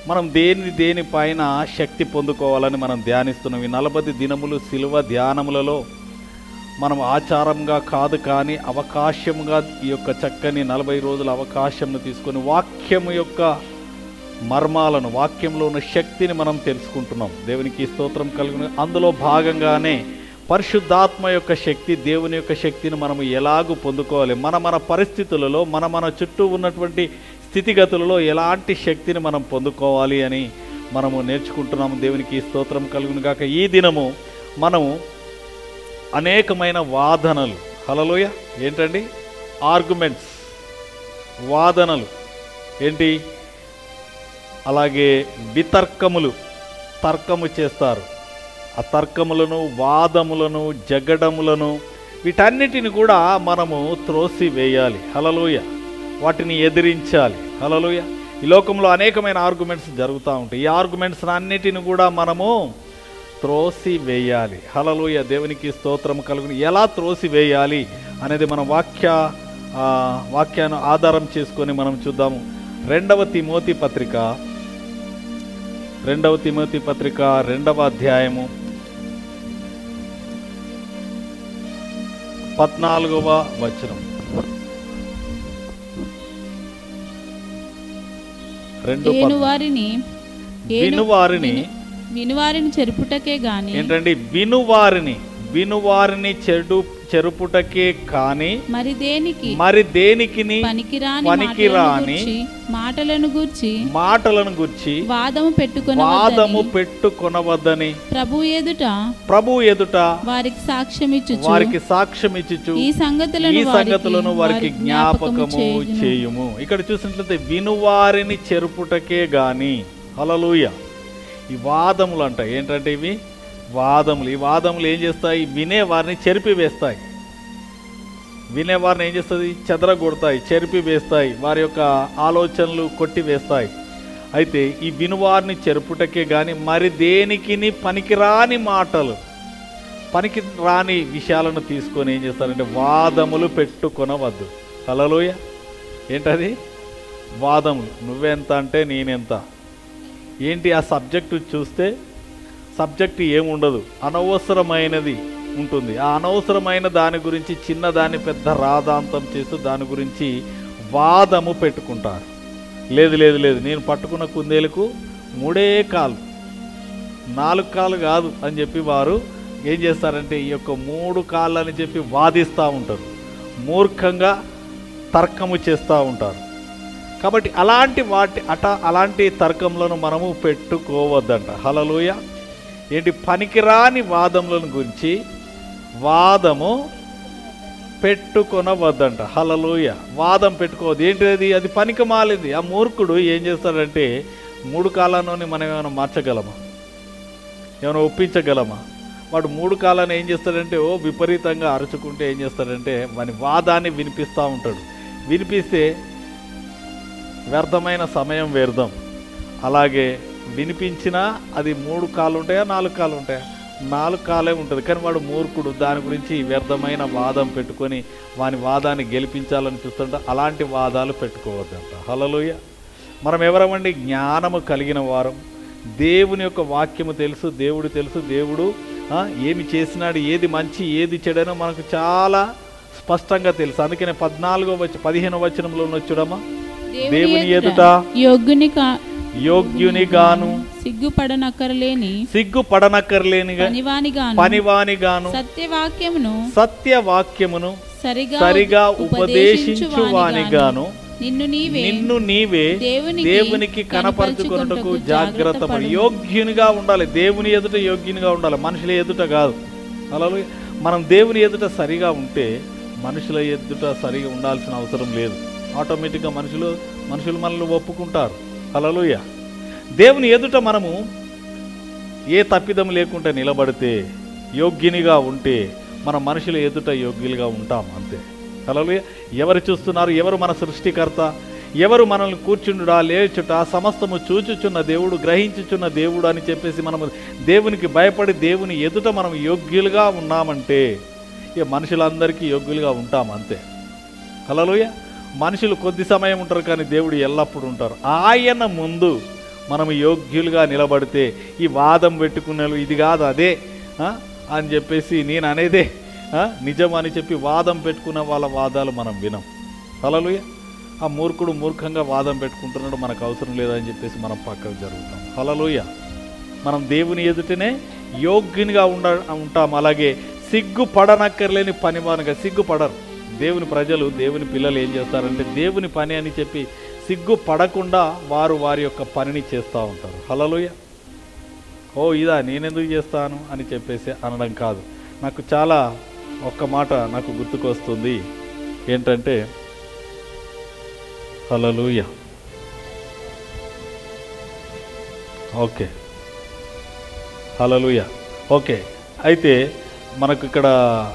మనం దేని దేనిపైన శక్తి పొందుకోవాలని మనం ధ్యానిస్తున్నాం ఈ నలభై దినములు శిలువ ధ్యానములలో మనం ఆచారంగా కాదు కానీ అవకాశంగా ఈ యొక్క చక్కని నలభై రోజుల అవకాశంను తీసుకొని వాక్యము యొక్క మర్మాలను వాక్యంలో ఉన్న శక్తిని మనం తెలుసుకుంటున్నాం దేవునికి స్తోత్రం కలుగును అందులో భాగంగానే పరిశుద్ధాత్మ యొక్క శక్తి దేవుని యొక్క శక్తిని మనం ఎలాగూ పొందుకోవాలి మన మన పరిస్థితులలో మన మన చుట్టూ ఉన్నటువంటి స్థితిగతులలో ఎలాంటి శక్తిని మనం పొందుకోవాలి అని మనము నేర్చుకుంటున్నాము దేవునికి స్తోత్రం కలుగును గాక ఈ దినము మనము అనేకమైన వాదనలు హలలోయ ఏంటండి ఆర్గ్యుమెంట్స్ వాదనలు ఏంటి అలాగే వితర్కములు తర్కము చేస్తారు ఆ తర్కములను వాదములను జగడములను వీటన్నిటిని కూడా మనము త్రోసి వేయాలి హలలోయ వాటిని ఎదిరించాలి హలలోయ ఈ లోకంలో అనేకమైన ఆర్గ్యుమెంట్స్ జరుగుతూ ఉంటాయి ఈ ఆర్గ్యుమెంట్స్ అన్నిటిని కూడా మనము త్రోసి వేయాలి హలలోయ దేవునికి స్తోత్రం కలుగుని ఎలా త్రోసి వేయాలి అనేది మన వాక్య ఆ, వాక్యాన్ని ఆధారం చేసుకొని మనం చూద్దాము రెండవ తిమోతి పత్రిక రెండవ తిమోతి పత్రిక రెండవ అధ్యాయము పద్నాలుగవ వచనం రెండు ఏను పద్- వారిని ఏను- వినువారిని వినువారిని చెరుపుటకే గాని ఏంటండి వినువారిని వినువారిని చెడు చెరుపుటకే కానీ మరి దేనికి మరి దేనికిని పనికిరాని పనికిరాని మాటలను గూర్చి మాటలను గుర్చి వాదము పెట్టుకుని వాదము పెట్టుకొనవద్దని ప్రభు ఎదుట ప్రభు ఎదుట వారికి సాక్ష్యం ఇచ్చుచు వారికి సాక్ష్యం ఇచ్చిచు ఈ సంగతులను ఈ వారికి- సంగతులను వారికి వారి జ్ఞాపకము చేయును. చేయుము ఇక్కడ చూసినట్లయితే వినువారిని చెరుపుటకే గాని హలలుయ ఈ వాదములు అంట ఏంటంటే ఇవి వాదములు ఈ వాదములు ఏం చేస్తాయి వినేవారిని చెరిపి వేస్తాయి వినేవారిని ఏం చేస్తుంది చెదరగొడతాయి చెరిపి వేస్తాయి వారి యొక్క ఆలోచనలు కొట్టి వేస్తాయి అయితే ఈ వినువారిని చెరుపుటకే కానీ మరి దేనికిని పనికిరాని మాటలు పనికి రాని విషయాలను తీసుకొని ఏం చేస్తారంటే వాదములు పెట్టుకొనవద్దు హలోయ ఏంటది వాదములు నువ్వెంత అంటే నేనెంత ఏంటి ఆ సబ్జెక్టు చూస్తే సబ్జెక్టు ఏముండదు అనవసరమైనది ఉంటుంది ఆ అనవసరమైన దాని గురించి చిన్న దాన్ని పెద్ద రాదాంతం చేస్తూ దాని గురించి వాదము పెట్టుకుంటారు లేదు లేదు లేదు నేను పట్టుకున్న కుందేలకు మూడే కాలు నాలుగు కాళ్ళు కాదు అని చెప్పి వారు ఏం చేస్తారంటే ఈ యొక్క మూడు కాళ్ళు అని చెప్పి వాదిస్తూ ఉంటారు మూర్ఖంగా తర్కము చేస్తూ ఉంటారు కాబట్టి అలాంటి వాటి అట అలాంటి తర్కంలను మనము పెట్టుకోవద్దంట హలలుయ ఏంటి పనికిరాని వాదములను గురించి వాదము పెట్టుకొనవద్దంట హలలుయ వాదం పెట్టుకోవద్దు ఏంటిది అది పనికి మాలింది ఆ మూర్ఖుడు ఏం చేస్తాడంటే మూడు కాలాల్లోని మనం ఏమైనా మార్చగలమా ఏమైనా ఒప్పించగలమా వాడు మూడు కాలాన్ని ఏం చేస్తాడంటే ఓ విపరీతంగా అరుచుకుంటే ఏం చేస్తాడంటే వాని వాదాన్ని వినిపిస్తూ ఉంటాడు వినిపిస్తే వ్యర్థమైన సమయం వ్యర్థం అలాగే వినిపించినా అది మూడు కాళ్ళు ఉంటాయా నాలుగు కాళ్ళు ఉంటాయా నాలుగు కాలే ఉంటుంది కానీ వాడు మూర్ఖుడు దాని గురించి వ్యర్థమైన వాదం పెట్టుకొని వాని వాదాన్ని గెలిపించాలని చూస్తుంటే అలాంటి వాదాలు పెట్టుకోవద్దంట హలలుయ మనం ఎవరమండి జ్ఞానము కలిగిన వారం దేవుని యొక్క వాక్యము తెలుసు దేవుడు తెలుసు దేవుడు ఆ, ఏమి చేసినాడు ఏది మంచి ఏది చెడనో మనకు చాలా స్పష్టంగా తెలుసు అందుకనే పద్నాలుగో వచ్చి పదిహేను వచనంలో ఉన్న చూడమ్మా దేవుని ఎదుట యోగ్యుని కా- యోగ్యునిగాను సిగ్గుపడనక్కరలేని సిగ్గుపడనక్కర్లేనిగా పనివానిగాను పనివానిగాను సత్యవాక్యమును సత్యవాక్యమును సరిగా సరిగా ఉపదేశించువానిగాను ఉపదేశించువానిగాను నిన్ను నీవే నిన్ను నీవే దేవునికి దేవునికి కనపరుచుకున్నటకు కనపరుచుకొనుటకు జాగ్రత్త పడి జాగ్రత్తపడు. యోగ్యునిగా ఉండాలి దేవుని ఎదుట యోగ్యునిగా ఉండాలి మనుషుల ఎదుట కాదు అలా మనం దేవుని ఎదుట సరిగా ఉంటే మనుషుల ఎదుట సరిగా ఉండాల్సిన అవసరం లేదు ఆటోమేటిక్గా మనుషులు మనుషులు మనల్ని ఒప్పుకుంటారు అలలుయ దేవుని ఎదుట మనము ఏ తప్పిదం లేకుండా నిలబడితే యోగ్యునిగా ఉంటే మన మనుషుల ఎదుట యోగ్యులుగా ఉంటాం అంతే హల్లెలూయా ఎవరు చూస్తున్నారు ఎవరు మన సృష్టికర్త ఎవరు మనల్ని కూర్చుండుడా లేచుట సమస్తము చూచుచున్న దేవుడు గ్రహించుచున్న దేవుడు అని చెప్పేసి మనము దేవునికి భయపడి దేవుని ఎదుట మనం యోగ్యులుగా ఉన్నామంటే ఇక మనుషులందరికీ యోగ్యులుగా ఉంటాం అంతే హలోయ మనుషులు కొద్ది సమయం ఉంటారు కానీ దేవుడు ఎల్లప్పుడూ ఉంటారు ఆయన ముందు మనం యోగ్యులుగా నిలబడితే ఈ వాదం పెట్టుకున్న ఇది కాదు అదే ఆ, అని చెప్పేసి నేను అనేదే ఆ, నిజం అని చెప్పి వాదం పెట్టుకున్న వాళ్ళ వాదాలు మనం వినం హలలుయ ఆ మూర్ఖుడు మూర్ఖంగా వాదం పెట్టుకుంటున్నాడు మనకు అవసరం లేదని చెప్పేసి మనం పక్కకు జరుగుతాం హలలుయ మనం దేవుని ఎదుటనే యోగ్యునిగా ఉండ ఉంటాం అలాగే సిగ్గుపడనక్కర్లేని పనివానుగా సిగ్గుపడరు దేవుని ప్రజలు దేవుని పిల్లలు ఏం చేస్తారంటే దేవుని పని అని చెప్పి సిగ్గుపడకుండా వారు వారి యొక్క పనిని చేస్తూ ఉంటారు హలలుయ ఓ ఇదా నేనెందుకు చేస్తాను అని చెప్పేసి అనడం కాదు నాకు చాలా ఒక్క మాట నాకు గుర్తుకొస్తుంది ఏంటంటే హలలుయ ఓకే హలలుయ ఓకే అయితే మనకు ఇక్కడ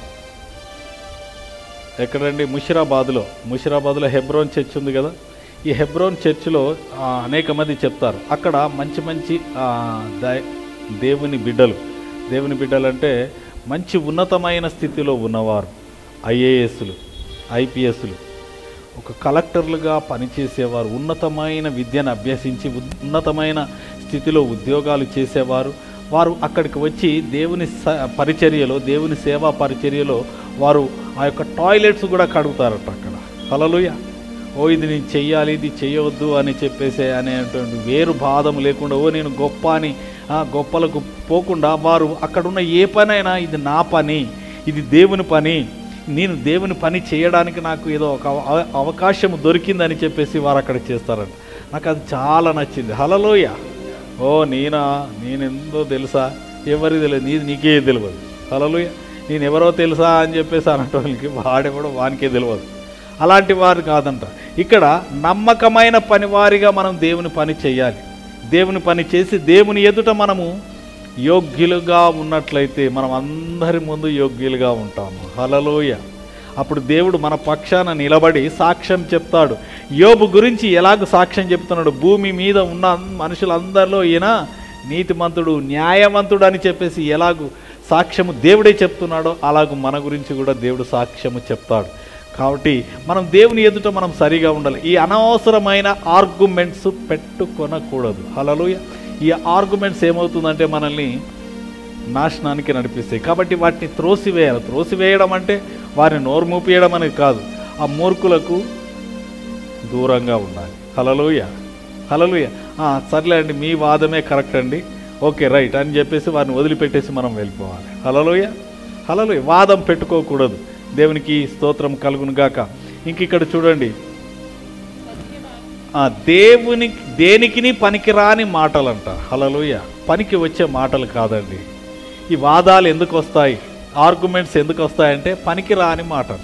ఎక్కడండి ముషిరాబాద్లో ముషిరాబాద్లో హెబ్రోన్ చర్చ్ ఉంది కదా ఈ హెబ్రోన్ చర్చిలో ఆ, అనేక మంది చెప్తారు అక్కడ మంచి మంచి ఆ, ద- దేవుని బిడ్డలు దేవుని బిడ్డలు అంటే మంచి ఉన్నతమైన స్థితిలో ఉన్నవారు ఐఏఎస్లు ఐపీఎస్లు ఒక కలెక్టర్లుగా పనిచేసేవారు ఉన్నతమైన విద్యను అభ్యసించి ఉన్నతమైన స్థితిలో ఉద్యోగాలు చేసేవారు వారు అక్కడికి వచ్చి దేవుని స పరిచర్యలో దేవుని సేవా పరిచర్యలో వారు ఆ యొక్క టాయిలెట్స్ కూడా కడుగుతారట అక్కడ హలలుయ ఓ ఇది నేను చెయ్యాలి ఇది చెయ్యవద్దు అని చెప్పేసి అనేటువంటి వేరు బాధం లేకుండా ఓ నేను గొప్ప అని ఆ గొప్పలకు పోకుండా వారు అక్కడున్న ఏ పనైనా ఇది నా పని ఇది దేవుని పని నేను దేవుని పని చేయడానికి నాకు ఏదో ఒక అవ- అవకాశం దొరికిందని చెప్పేసి వారు అక్కడ చేస్తారంట నాకు అది చాలా నచ్చింది హలలోయ ఓ నేనా నేనెందో తెలుసా ఎవరికి తెలియదు నీది నీకే తెలియదు హలలోయ నేను ఎవరో తెలుసా అని చెప్పేసి అనటోళ్ళకి వాడెవడో వానికే తెలియదు అలాంటి వారు కాదంట ఇక్కడ నమ్మకమైన పనివారిగా మనం దేవుని పని చేయాలి దేవుని పని చేసి దేవుని ఎదుట మనము యోగ్యులుగా ఉన్నట్లయితే మనం అందరి ముందు యోగ్యులుగా ఉంటాము హలలోయ అప్పుడు దేవుడు మన పక్షాన నిలబడి సాక్ష్యం చెప్తాడు యోబు గురించి ఎలాగ సాక్ష్యం చెప్తున్నాడు భూమి మీద ఉన్న మనుషులందరిలో ఈయన నీతిమంతుడు న్యాయవంతుడు అని చెప్పేసి ఎలాగూ సాక్ష్యము దేవుడే చెప్తున్నాడో అలాగూ మన గురించి కూడా దేవుడు సాక్ష్యము చెప్తాడు కాబట్టి మనం దేవుని ఎదుట మనం సరిగా ఉండాలి ఈ అనవసరమైన ఆర్గ్యుమెంట్స్ పెట్టుకొనకూడదు హలలుయ ఈ ఆర్గ్యుమెంట్స్ ఏమవుతుందంటే మనల్ని నాశనానికి నడిపిస్తాయి కాబట్టి వాటిని త్రోసివేయాలి త్రోసివేయడం అంటే వారిని నోరు మూపియడం అనేది కాదు ఆ మూర్ఖులకు దూరంగా ఉండాలి హలలుయ హలలుయ ఆ, సర్లే అండి మీ వాదమే కరెక్ట్ అండి ఓకే రైట్ అని చెప్పేసి వారిని వదిలిపెట్టేసి మనం వెళ్ళిపోవాలి హలలుయ హలలుయ వాదం పెట్టుకోకూడదు దేవునికి స్తోత్రం కలుగును గాక ఇంక ఇక్కడ చూడండి ఆ, దేవుని దేనికిని పనికిరాని మాటలంట హలలుయ పనికి వచ్చే మాటలు కాదండి ఈ వాదాలు ఎందుకు వస్తాయి ఆర్గ్యుమెంట్స్ ఎందుకు వస్తాయంటే పనికిరాని మాటలు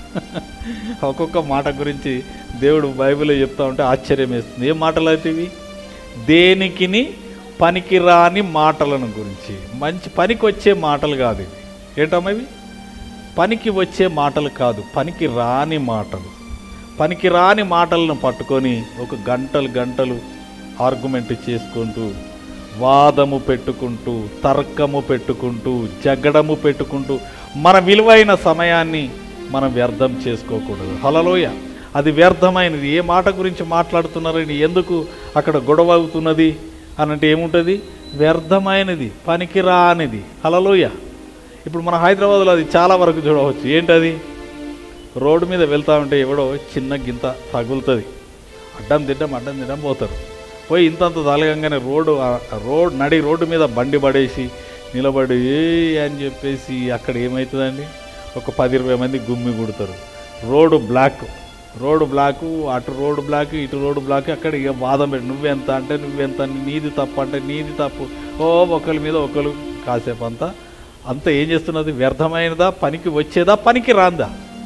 ఒక్కొక్క మాట గురించి దేవుడు బైబిల్లో చెప్తా ఉంటే ఆశ్చర్యం వేస్తుంది ఏం మాటలు అయితే ఇవి దేనికిని పనికిరాని మాటలను గురించి మంచి పనికి వచ్చే మాటలు కాదు ఇవి ఏంటమ్మా ఇవి పనికి వచ్చే మాటలు కాదు పనికి రాని మాటలు పనికి రాని మాటలను పట్టుకొని ఒక గంటలు గంటలు ఆర్గ్యుమెంట్ చేసుకుంటూ వాదము పెట్టుకుంటూ తర్కము పెట్టుకుంటూ జగడము పెట్టుకుంటూ మన విలువైన సమయాన్ని మనం వ్యర్థం చేసుకోకూడదు హలలోయ అది వ్యర్థమైనది ఏ మాట గురించి మాట్లాడుతున్నారని ఎందుకు అక్కడ గొడవ అవుతున్నది అని అంటే ఏముంటుంది వ్యర్థమైనది పనికిరానిది హలలోయ ఇప్పుడు మన హైదరాబాద్లో అది చాలా వరకు చూడవచ్చు ఏంటది రోడ్డు మీద వెళ్తా ఉంటే ఎవడో చిన్న గింత తగులుతుంది అడ్డం తిడ్డం అడ్డం తిడ్డం పోతారు పోయి ఇంతంత తలగంగానే రోడ్డు ఆ- ఆ రోడ్ నడి రోడ్డు మీద బండి పడేసి నిలబడి ఏ అని చెప్పేసి అక్కడ ఏమవుతుందండి ఒక పది ఇరవై మంది గుమ్మి కుడతారు రోడ్డు బ్లాక్ రోడ్డు బ్లాక్ అటు రోడ్డు బ్లాక్ ఇటు రోడ్డు బ్లాక్ అక్కడ ఇక వాదం పెట్టి నువ్వెంత అంటే నువ్వెంత నీది తప్పు అంటే నీది తప్పు ఓ ఒకరి మీద ఒకరు కాసేపు అంతా అంతా ఏం చేస్తున్నది వ్యర్థమైనదా పనికి వచ్చేదా పనికి రాందా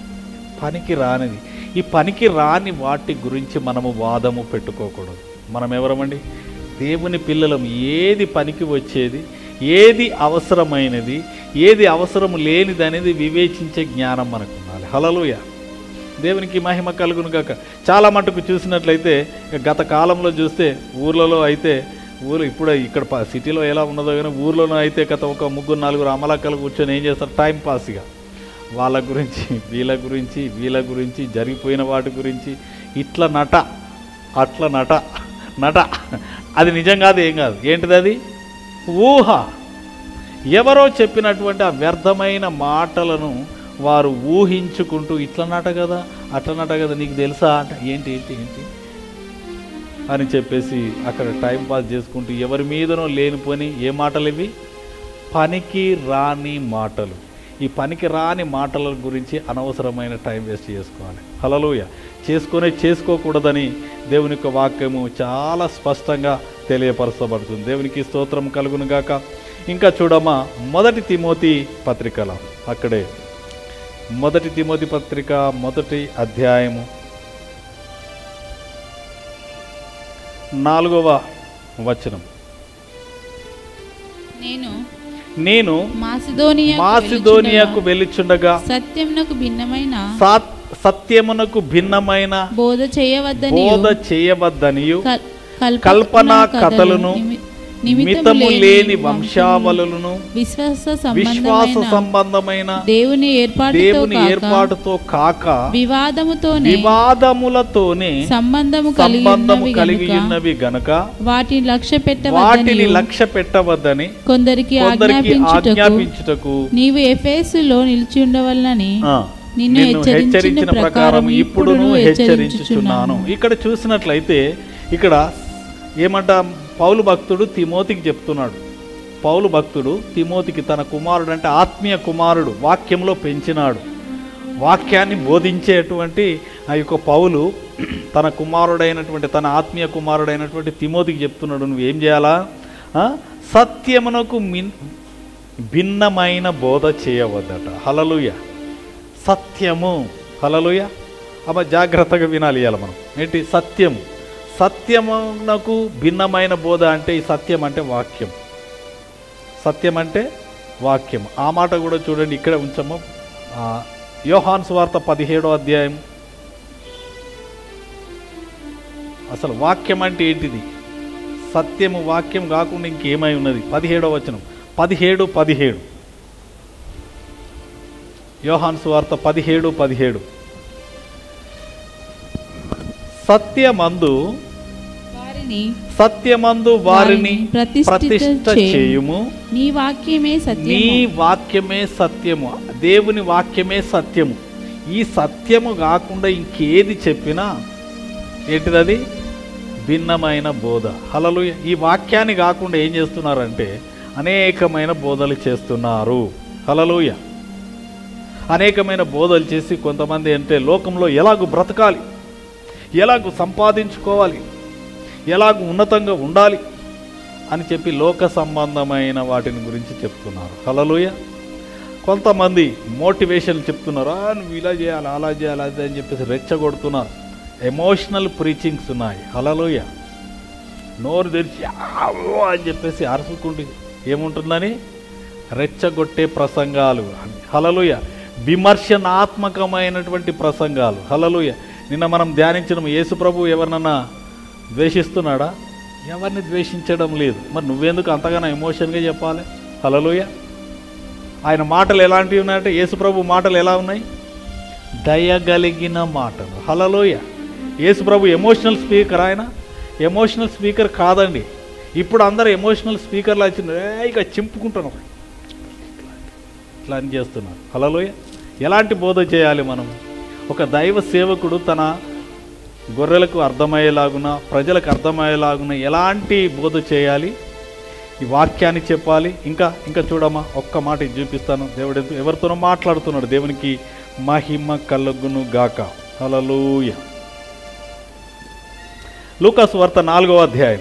పనికి రానిది ఈ పనికి రాని వాటి గురించి మనము వాదము పెట్టుకోకూడదు మనం ఎవరమండి దేవుని పిల్లలం ఏది పనికి వచ్చేది ఏది అవసరమైనది ఏది అవసరం లేనిది అనేది వివేచించే జ్ఞానం మనకు ఉండాలి హలలుయ దేవునికి మహిమ కలుగును గాక చాలా మటుకు చూసినట్లయితే ఇక గత కాలంలో చూస్తే ఊర్లలో అయితే ఊరు ఇప్పుడు ఇక్కడ ప- సిటీలో ఎలా ఉన్నదో కానీ ఊర్లోనూ అయితే గత ఒక ముగ్గురు నలుగురు అమలక్కలు కూర్చొని ఏం చేస్తారు టైం పాస్గా వాళ్ళ గురించి వీళ్ళ గురించి వీళ్ళ గురించి జరిగిపోయిన వాటి గురించి ఇట్లా నట అట్లా నట నట అది నిజం కాదు ఏం కాదు ఏంటిది అది ఊహ ఎవరో చెప్పినటువంటి ఆ వ్యర్థమైన మాటలను వారు ఊహించుకుంటూ ఇట్లనట కదా అట్లనట కదా నీకు తెలుసా అంట ఏంటి ఏంటి ఏంటి అని చెప్పేసి అక్కడ టైం పాస్ చేసుకుంటూ ఎవరి మీదనో లేనిపోని ఏ మాటలు ఇవి పనికి రాని మాటలు ఈ పనికి రాని మాటల గురించి అనవసరమైన టైం వేస్ట్ చేసుకోవాలి హలలోయ చేసుకునే చేసుకోకూడదని దేవుని యొక్క వాక్యము చాలా స్పష్టంగా తెలియపరచబడుతుంది దేవునికి స్తోత్రం కలుగును గాక ఇంకా చూడమ్మా మొదటి తిమోతి పత్రికల అక్కడే మొదటి తిమోతి పత్రిక మొదటి అధ్యాయము నాలుగవ వచనం నేను నేను మాసిదోనియా మాసిదోనియాకు వెళ్ళిచుండగా సత్యమునకు భిన్నమైన సాత్- సత్యమునకు భిన్నమైన బోధ చేయవద్దని బోధ చేయవద్దనియు కల్పనా కల్పనా కథలను మితము లేని వంశావళులను విశ్వాస విశ్వాస సంబంధమైన సంబంధమైన దేవుని ఏర్పాటుతో దేవుని కాక ఏర్పాటుతో కాక వివాదముతోనే వివాదములతోనే సంబంధము కలిగి సంబంధము ఉన్నవి కలిగి గనుక ఉన్నవి గనక వాటిని లక్ష్య వాటిని పెట్టవద్దని లక్ష్య పెట్టవద్దని కొందరికి కొందరికి ఆజ్ఞాపించుటకు ఆజ్ఞాపించుటకు నీవు ఎఫేసులో నిలిచి ఉండవలనని ఆ, నిన్ను నిన్ను హెచ్చరించిన హెచ్చరించిన ప్రకారం ప్రకారం ఇప్పుడును ఇప్పుడును హెచ్చరించుచున్నాను ఇక్కడ చూసినట్లయితే ఇక్కడ ఏమంట పౌలు భక్తుడు తిమోతికి చెప్తున్నాడు పౌలు భక్తుడు తిమోతికి తన కుమారుడు అంటే ఆత్మీయ కుమారుడు వాక్యంలో పెంచినాడు వాక్యాన్ని బోధించేటువంటి ఆ యొక్క పౌలు తన కుమారుడైనటువంటి తన ఆత్మీయ కుమారుడైనటువంటి తిమోతికి చెప్తున్నాడు నువ్వు ఏం చేయాలా ఆ? సత్యమునకు మిన్ భిన్నమైన బోధ చేయవద్దట హలలుయ సత్యము హలలుయ అమ్మ జాగ్రత్తగా వినాలి ఇవాళ మనం ఏంటి సత్యం సత్యమునకు భిన్నమైన బోధ అంటే ఈ సత్యం అంటే వాక్యం సత్యం అంటే వాక్యం ఆ మాట కూడా చూడండి ఇక్కడ ఉంచము ఆ, యోహాన్ సువార్త పదిహేడో అధ్యాయం అసలు వాక్యం అంటే ఏంటిది సత్యము వాక్యం కాకుండా ఇంకేమై ఉన్నది పదిహేడో వచనం పదిహేడు పదిహేడు యోహాన్ సువార్త పదిహేడు పదిహేడు సత్యమందు వారిని సత్యమందు వారిని వారిని ప్రతిష్ఠిత ప్రతిష్ఠ చేయుము. చేయుము నీ వాక్యమే నీ సత్యము వాక్యమే సత్యము దేవుని వాక్యమే సత్యము ఈ సత్యము కాకుండా ఇంకేది చెప్పినా ఏంటిది భిన్నమైన బోధ హలలు ఈ వాక్యాన్ని కాకుండా ఏం చేస్తున్నారంటే అనేకమైన బోధలు చేస్తున్నారు హలలుయ అనేకమైన బోధలు చేసి కొంతమంది అంటే లోకంలో ఎలాగూ బ్రతకాలి ఎలాగూ సంపాదించుకోవాలి ఎలాగూ ఉన్నతంగా ఉండాలి అని చెప్పి లోక సంబంధమైన వాటిని గురించి చెప్తున్నారు హలలుయ కొంతమంది మోటివేషన్ చెప్తున్నారు "ఆ, నువ్వు ఇలా చేయాలి అలా చేయాలి అది అని చెప్పేసి రెచ్చగొడుతున్నారు ఎమోషనల్ ప్రీచింగ్స్ ఉన్నాయి హలలుయ నోరు తెరిచి "ఆవో" అని చెప్పేసి అరుచుకుంటూ ఏముంటుందని రెచ్చగొట్టే ప్రసంగాలు హలలుయ విమర్శనాత్మకమైనటువంటి ప్రసంగాలు హలలుయ నిన్న మనం ధ్యానించిన యేసు ప్రభు ఎవరినన్నా ద్వేషిస్తున్నాడా ఎవరిని ద్వేషించడం లేదు మరి నువ్వెందుకు అంతగానో ఎమోషన్గా చెప్పాలి హలలుయ ఆయన మాటలు ఎలాంటివి ఉన్నాయంటే యేసుప్రభు మాటలు ఎలా ఉన్నాయి దయగలిగిన మాటలు హలలోయ యేసుప్రభు ఎమోషనల్ స్పీకర్ ఆయన ఎమోషనల్ స్పీకర్ కాదండి ఇప్పుడు అందరు ఎమోషనల్ స్పీకర్లు వచ్చింది "ఏ, ఇక చింపుకుంటున్నాం ఇట్లా అని చేస్తున్నారు హలలోయ ఎలాంటి బోధ చేయాలి మనం ఒక దైవ సేవకుడు తన గొర్రెలకు అర్థమయ్యేలాగున ప్రజలకు అర్థమయ్యేలాగున ఎలాంటి బోధ చేయాలి ఈ వాక్యాన్ని చెప్పాలి ఇంకా ఇంకా చూడమ్మా ఒక్క మాట ఇది చూపిస్తాను దేవుడు ఎంతో- ఎవరితోనో మాట్లాడుతున్నాడు దేవునికి మహిమ కలుగును గాక హలలుయ లూకాసు వార్త నాలుగవ అధ్యాయం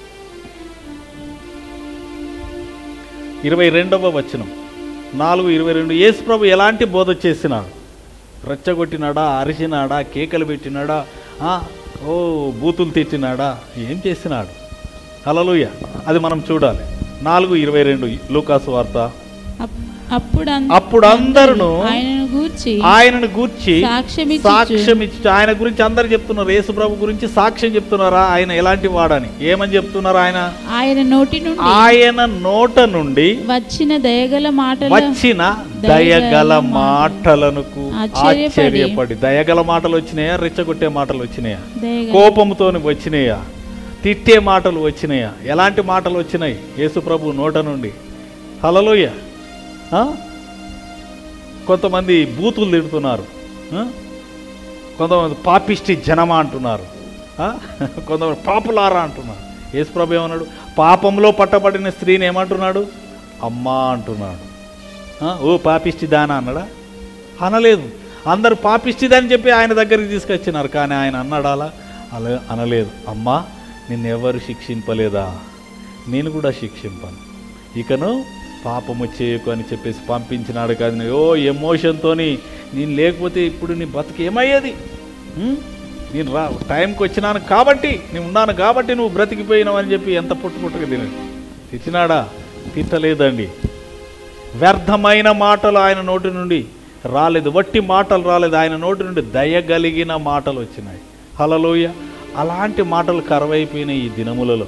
ఇరవై రెండవ వచనం నాలుగు ఇరవై రెండు యేసు ప్రభు ఎలాంటి బోధ చేసినాడు రెచ్చగొట్టినాడా అరిచినాడా కేకలు పెట్టినాడా ఆ, ఓ బూతులు తిట్టినాడా ఏం చేసినాడు హలలుయ అది మనం చూడాలి నాలుగు ఇరవై రెండు లూకాసు వార్త అప్- అప్పుడు అంద- అప్పుడు అందరును ఆయనను గూర్చి ఆయనను గూర్చి సాక్ష్యమిచ్చుచు. సాక్ష్యం ఇచ్చి ఆయన గురించి అందరు చెప్తున్నారు యేసు ప్రభు గురించి సాక్ష్యం చెప్తున్నారా ఆయన ఎలాంటి వాడని ఏమని చెప్తున్నారు ఆయన ఆయన నోటి నుండి ఆయన నోట నుండి వచ్చిన దయగల మాటలు వచ్చిన దయగల మాటలను ఆశ్చర్యపడి- ఆశ్చర్యపడి దయగల మాటలు వచ్చినాయా రెచ్చగొట్టే మాటలు వచ్చినాయా దయగల కోపంతో వచ్చినాయా తిట్టే మాటలు వచ్చినాయా ఎలాంటి మాటలు వచ్చినాయి యేసుప్రభు నోట నుండి హలలోయ ఆ? కొంతమంది బూతులు తిడుతున్నారు ఆ? కొంతమంది పాపిష్టి జనమా అంటున్నారు ఆ? కొంతమంది పాపులారా అంటున్నారు యేసుప్రభు ఏమన్నాడు పాపంలో పట్టబడిన స్త్రీని ఏమంటున్నాడు అమ్మా అంటున్నాడు ఆ? ఓ పాపిష్టి దానా అన్నాడా అనలేదు అందరు పాపిష్టిదని చెప్పి ఆయన దగ్గరికి తీసుకొచ్చినారు కానీ ఆయన అన్నాడా అలా అలా అనలేదు అమ్మా నిన్నెవరు శిక్షింపలేదా నేను కూడా శిక్షింపను ఇకను పాపము చేయకు అని చెప్పేసి పంపించినాడు కాదు ఓ ఎమోషన్తోని నేను లేకపోతే ఇప్పుడు నీ బతుకు ఏమయ్యేది ఉం? నేను రా టైంకి వచ్చినాను కాబట్టి నేను ఉన్నాను కాబట్టి నువ్వు బ్రతికిపోయినావు అని చెప్పి ఎంత పుట్టు పుట్టుకు తినడు తిట్టినాడా తిట్టలేదండి వ్యర్థమైన మాటలు ఆయన నోటి నుండి రాలేదు వట్టి మాటలు రాలేదు ఆయన నోటి నుండి దయగలిగిన మాటలు వచ్చినాయి హలలోయ అలాంటి మాటలు కరువైపోయినాయి ఈ దినములలో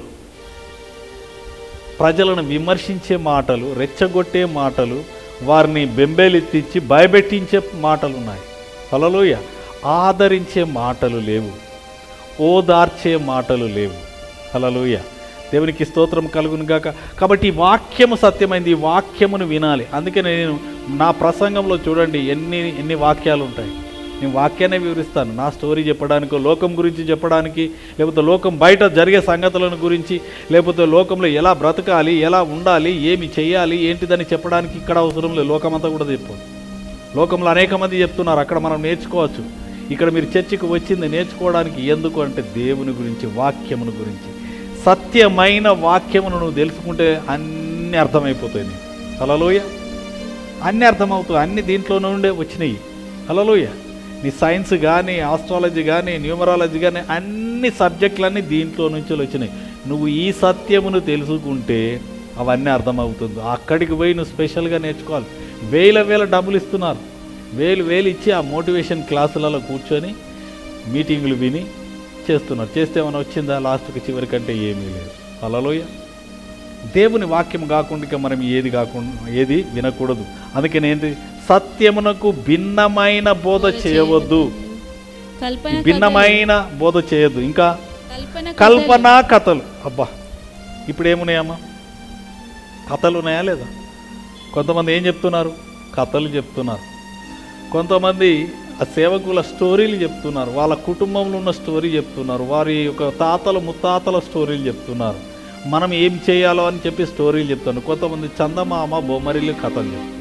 ప్రజలను విమర్శించే మాటలు రెచ్చగొట్టే మాటలు వారిని బెంబేలెత్తించి భయపెట్టించే మాటలు ఉన్నాయి హలలోయ ఆదరించే మాటలు లేవు ఓదార్చే మాటలు లేవు హలలోయ దేవునికి స్తోత్రం కలుగును గాక కాబట్టి ఈ వాక్యము సత్యమైంది ఈ వాక్యమును వినాలి అందుకే నేను నా ప్రసంగంలో చూడండి ఎన్ని ఎన్ని వాక్యాలు ఉంటాయి నేను వాక్యాన్ని వివరిస్తాను నా స్టోరీ చెప్పడానికో లోకం గురించి చెప్పడానికి లేకపోతే లోకం బయట జరిగే సంగతులను గురించి లేకపోతే లోకంలో ఎలా బ్రతకాలి ఎలా ఉండాలి ఏమి చేయాలి ఏంటిదని చెప్పడానికి ఇక్కడ అవసరం లేదు లోకమంతా కూడా చెప్పు లోకంలో అనేక మంది చెప్తున్నారు అక్కడ మనం నేర్చుకోవచ్చు ఇక్కడ మీరు చర్చికి వచ్చింది నేర్చుకోవడానికి ఎందుకు అంటే దేవుని గురించి వాక్యమును గురించి సత్యమైన వాక్యమును నువ్వు తెలుసుకుంటే అన్నీ అర్థమైపోతాయి నీకు హలోయ అన్నీ అర్థమవుతాయి అన్ని దీంట్లో నుండే వచ్చినాయి హలోయ నీ సైన్స్ కానీ ఆస్ట్రాలజీ కానీ న్యూమరాలజీ కానీ అన్ని సబ్జెక్టులన్నీ దీంట్లో నుంచి వచ్చినాయి నువ్వు ఈ సత్యమును తెలుసుకుంటే అవన్నీ అర్థమవుతుంది అక్కడికి పోయి నువ్వు స్పెషల్గా నేర్చుకోవాలి వేల వేల డబ్బులు ఇస్తున్నారు వేలు వేలు ఇచ్చి ఆ మోటివేషన్ క్లాసులలో కూర్చొని మీటింగులు విని చేస్తున్నారు చేస్తే ఏమైనా వచ్చిందా లాస్ట్కి చివరికంటే ఏమీ లేదు అలలోయ దేవుని వాక్యం కాకుండా ఇక మనం ఏది కాకుండా ఏది వినకూడదు అందుకని ఏంటి సత్యమునకు భిన్నమైన బోధ చేయవద్దు కల్పన భిన్నమైన బోధ చేయొద్దు ఇంకా కల్పన కల్పన కథలు అబ్బా ఇప్పుడు ఏమున్నాయమ్మా కథలు ఉన్నాయా లేదా కొంతమంది ఏం చెప్తున్నారు కథలు చెప్తున్నారు కొంతమంది ఆ సేవకుల స్టోరీలు చెప్తున్నారు వాళ్ళ కుటుంబంలో ఉన్న స్టోరీ చెప్తున్నారు వారి యొక్క తాతల ముత్తాతల స్టోరీలు చెప్తున్నారు మనం ఏం చేయాలో అని చెప్పి స్టోరీలు చెప్తున్నారు కొంతమంది చందమామ బొమ్మరిల్లు కథలు చెప్తున్నారు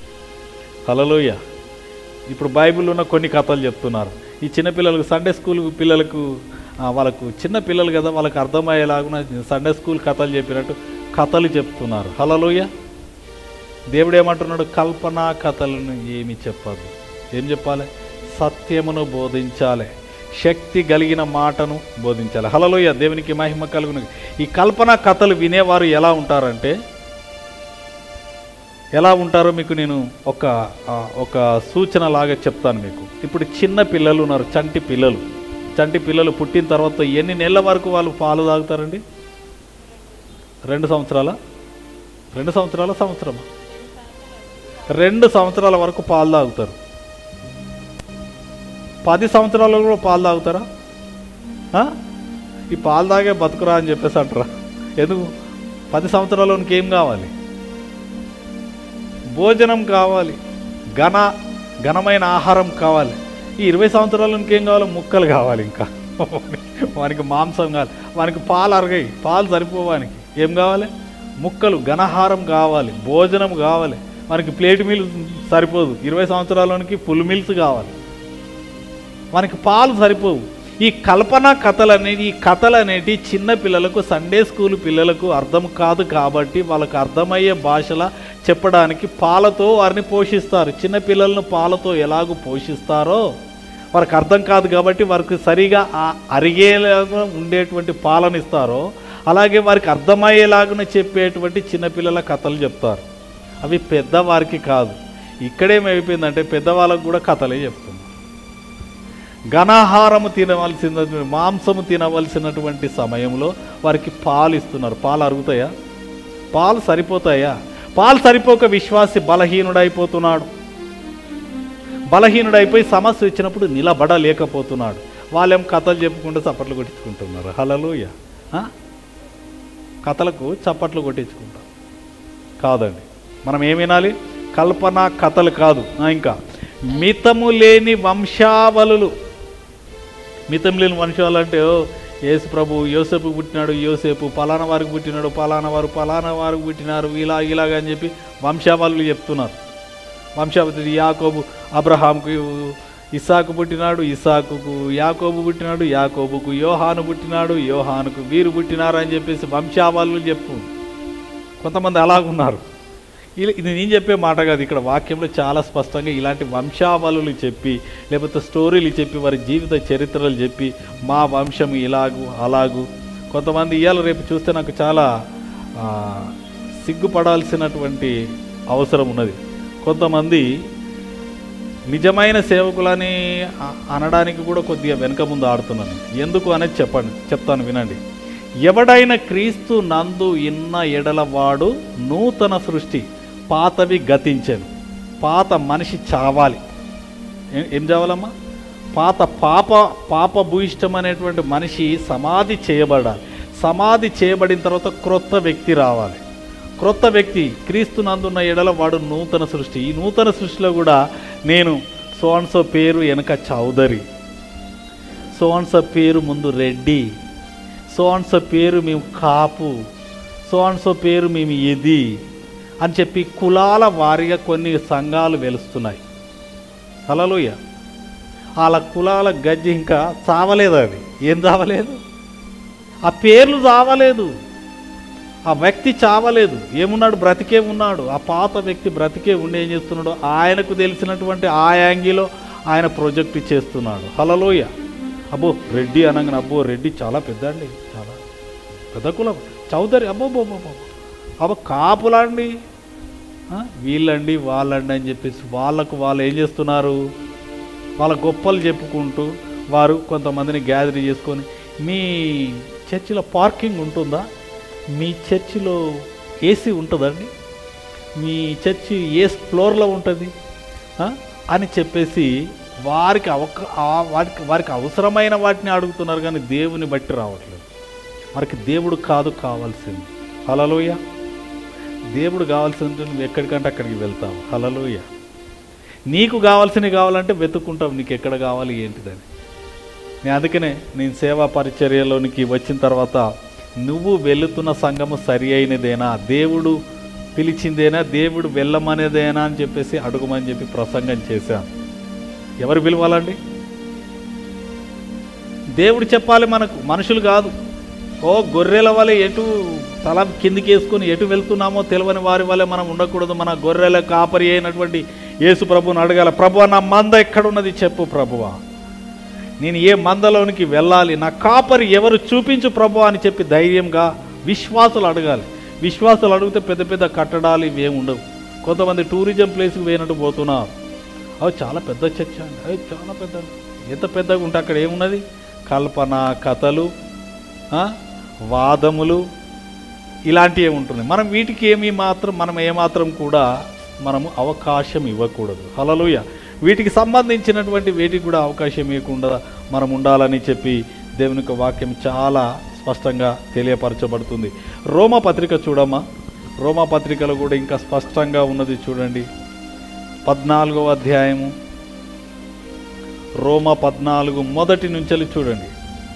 హలలోయ ఇప్పుడు బైబిల్ ఉన్న కొన్ని కథలు చెప్తున్నారు ఈ చిన్నపిల్లలకు సండే స్కూల్ పిల్లలకు ఆ, వాళ్ళకు చిన్న పిల్లలు కదా వాళ్ళకి అర్థమయ్యేలాగున సండే స్కూల్ కథలు చెప్పినట్టు కథలు చెప్తున్నారు హలలోయ దేవుడు ఏమంటున్నాడు కల్పన కథలను ఏమి చెప్పదు ఏం చెప్పాలి సత్యమును బోధించాలి శక్తి కలిగిన మాటను బోధించాలి హలలోయ దేవునికి మహిమ కలుగును ఈ కల్పన కథలు వినేవారు ఎలా ఉంటారంటే ఎలా ఉంటారో మీకు నేను ఒక ఆ, ఒక సూచన లాగా చెప్తాను మీకు ఇప్పుడు చిన్న పిల్లలు ఉన్నారు చంటి పిల్లలు చంటి పిల్లలు పుట్టిన తర్వాత ఎన్ని నెలల వరకు వాళ్ళు పాలు తాగుతారండి రెండు సంవత్సరాల రెండు సంవత్సరాల సంవత్సరమా రెండు సంవత్సరాల వరకు పాలు తాగుతారు పది సంవత్సరాలు కూడా పాలు తాగుతారా ఆ? ఈ పాలు తాగే బతుకురా అని చెప్పేసి అంటారా ఎందుకు పది సంవత్సరాలకు ఏం కావాలి భోజనం కావాలి ఘన ఘనమైన ఆహారం కావాలి ఈ ఇరవై సంవత్సరాలకు ఏం కావాలి ముక్కలు కావాలి ఇంకా వానికి మాంసం కావాలి వానికి పాలు అరగాయి పాలు సరిపోవానికి ఏం కావాలి ముక్కలు ఘనహారం కావాలి భోజనం కావాలి మనకి ప్లేట్ మీల్ సరిపోదు ఇరవై సంవత్సరాలకి ఫుల్ మీల్స్ కావాలి మనకి పాలు సరిపోవు ఈ కల్పన కథలు అనేది ఈ కథలు అనేటి చిన్న పిల్లలకు సండే స్కూల్ పిల్లలకు అర్థం కాదు కాబట్టి వాళ్ళకు అర్థమయ్యే భాషల చెప్పడానికి పాలతో వారిని పోషిస్తారు చిన్న పిల్లలను పాలతో ఎలాగో పోషిస్తారో వారికి అర్థం కాదు కాబట్టి వారికి సరిగా ఆ అరిగేలాగా ఉండేటువంటి పాలన ఇస్తారో అలాగే వారికి అర్థమయ్యేలాగా చెప్పేటువంటి చిన్నపిల్లల కథలు చెప్తారు అవి పెద్దవారికి కాదు ఇక్కడేమైపోయిందంటే పెద్దవాళ్ళకు కూడా కథలే చెప్తున్నారు ఘనాహారము తినవలసిన మాంసము తినవలసినటువంటి సమయంలో వారికి పాలు ఇస్తున్నారు పాలు అరుగుతాయా పాలు సరిపోతాయా పాలు సరిపోక విశ్వాసి బలహీనుడైపోతున్నాడు బలహీనుడైపోయి సమస్య వచ్చినప్పుడు నిలబడలేకపోతున్నాడు వాళ్ళేం కథలు చెప్పుకుంటూ చప్పట్లు కొట్టించుకుంటున్నారు హలలోయ ఆ? కథలకు చప్పట్లు కొట్టించుకుంటాం కాదండి మనం ఏం వినాలి కల్పన కథలు కాదు ఆ, ఇంకా మితము లేని వంశావళులు మితం లేని వంశాలు అంటే ఓ యేసు ప్రభు యోసేపు పుట్టినాడు యోసేపు పలానా వారికి పుట్టినాడు పలానా వారు పలానా వారికి పుట్టినారు ఇలా ఇలాగ అని చెప్పి వంశావళులు చెప్తున్నారు వంశావళి యాకోబు అబ్రహాంకు ఇసాకు పుట్టినాడు ఇసాకుకు యాకోబు పుట్టినాడు యాకోబుకు యోహాను పుట్టినాడు యోహానుకు వీరు పుట్టినారు అని చెప్పేసి వంశావళులు చెప్పు కొంతమంది అలాగున్నారు ఇది ఇది నేను చెప్పే మాట కాదు ఇక్కడ వాక్యంలో చాలా స్పష్టంగా ఇలాంటి వంశావళులు చెప్పి లేకపోతే స్టోరీలు చెప్పి వారి జీవిత చరిత్రలు చెప్పి మా వంశం ఇలాగు అలాగు కొంతమంది ఇవాళ రేపు చూస్తే నాకు చాలా ఆ, సిగ్గుపడాల్సినటువంటి అవసరం ఉన్నది కొంతమంది నిజమైన సేవకులని అ- అనడానికి కూడా కొద్దిగా వెనుక ముందు ఆడుతున్నాను ఎందుకు అనేది చెప్పండి చెప్తాను వినండి ఎవడైన క్రీస్తు నందు ఇన్న ఎడలవాడు నూతన సృష్టి పాతవి గతించెను పాత మనిషి చావాలి ఏ- ఏం చావాలమ్మా పాత పాప పాప భూయిష్టం అనేటువంటి మనిషి సమాధి చేయబడాలి సమాధి చేయబడిన తర్వాత క్రొత్త వ్యక్తి రావాలి క్రొత్త వ్యక్తి క్రీస్తు నందున్న ఎడల వాడు నూతన సృష్టి ఈ నూతన సృష్టిలో కూడా నేను సోన్సో పేరు వెనక చౌదరి సోన్సో పేరు ముందు రెడ్డి సోన్సో పేరు మేము కాపు సోన్సో పేరు మేము ఇది అని చెప్పి కులాల వారీగా కొన్ని సంఘాలు వెలుస్తున్నాయి హలోయ వాళ్ళ కులాల గజ్జి ఇంకా చావలేదు అది ఏం చావలేదు ఆ పేర్లు చావలేదు ఆ వ్యక్తి చావలేదు ఏమున్నాడు బ్రతికే ఉన్నాడు ఆ పాత వ్యక్తి బ్రతికే ఉండి ఏం చేస్తున్నాడు ఆయనకు తెలిసినటువంటి ఆ యాంగిలో ఆయన ప్రొజెక్ట్ చేస్తున్నాడు హలలోయ అబ్బో రెడ్డి అనగానే అబ్బో రెడ్డి చాలా పెద్ద అండి చాలా పెద్ద కులం చౌదరి అబ్బో బో బో బో. అబ్బో కాపులండి ఆ, వీళ్ళండి వాళ్ళండి అని చెప్పేసి వాళ్ళకు వాళ్ళు ఏం చేస్తున్నారు వాళ్ళ గొప్పలు చెప్పుకుంటూ వారు కొంతమందిని గ్యాదర్ చేసుకొని మీ చర్చిలో పార్కింగ్ ఉంటుందా మీ చర్చిలో ఏసీ ఉంటుందండి మీ చర్చి ఏ ఫ్లోర్లో ఉంటుంది ఆ? అని చెప్పేసి వారికి అవక ఆ- వారికి వారికి అవసరమైన వాటిని అడుగుతున్నారు కానీ దేవుని బట్టి రావట్లేదు వారికి దేవుడు కాదు కావాల్సింది హలలోయ దేవుడు కావాల్సింది నువ్వు ఎక్కడికంటే అక్కడికి వెళ్తావు హలలోయ నీకు కావాల్సినవి కావాలంటే వెతుక్కుంటావు నీకు ఎక్కడ కావాలి ఏంటిదని నేను అందుకనే నేను సేవా పరిచర్యలోనికి వచ్చిన తర్వాత నువ్వు వెళుతున్న సంఘము సరి అయినదేనా దేవుడు పిలిచిందేనా దేవుడు వెళ్ళమనేదేనా అని చెప్పేసి అడుగుమని చెప్పి ప్రసంగం చేశాను ఎవరు పిలవాలండి దేవుడు చెప్పాలి మనకు మనుషులు కాదు ఓ గొర్రెల వలె ఎటు తల కిందికి వేసుకొని ఎటు వెళ్తున్నామో తెలియని వారి వలె మనం ఉండకూడదు మన గొర్రెల కాపరి అయినటువంటి యేసు ప్రభుని అడగాల ప్రభు నా మంద ఎక్కడున్నది చెప్పు ప్రభువా నేను ఏ మందలోనికి వెళ్ళాలి నా కాపరి ఎవరు చూపించు ప్రభు అని చెప్పి ధైర్యంగా విశ్వాసులు అడగాలి విశ్వాసులు అడిగితే పెద్ద పెద్ద కట్టడాలు ఇవేం ఉండవు కొంతమంది టూరిజం ప్లేస్కి పోయినట్టు పోతున్నారు అవి చాలా పెద్ద చర్చ అండి అవి చాలా పెద్ద ఎంత పెద్దగా ఉంటే అక్కడ ఏమున్నది కల్పన కథలు ఆ, వాదములు ఇలాంటివి ఉంటున్నాయి మనం వీటికి ఏమి మాత్రం మనం ఏమాత్రం కూడా మనము అవకాశం ఇవ్వకూడదు హలలుయ వీటికి సంబంధించినటువంటి వీటికి కూడా అవకాశం ఇవ్వకుండా మనం ఉండాలని చెప్పి దేవుని యొక్క వాక్యం చాలా స్పష్టంగా తెలియపరచబడుతుంది రోమ పత్రిక చూడమ్మా రోమ పత్రికలో కూడా ఇంకా స్పష్టంగా ఉన్నది చూడండి పద్నాలుగవ అధ్యాయము రోమ పద్నాలుగు మొదటి నుంచి చూడండి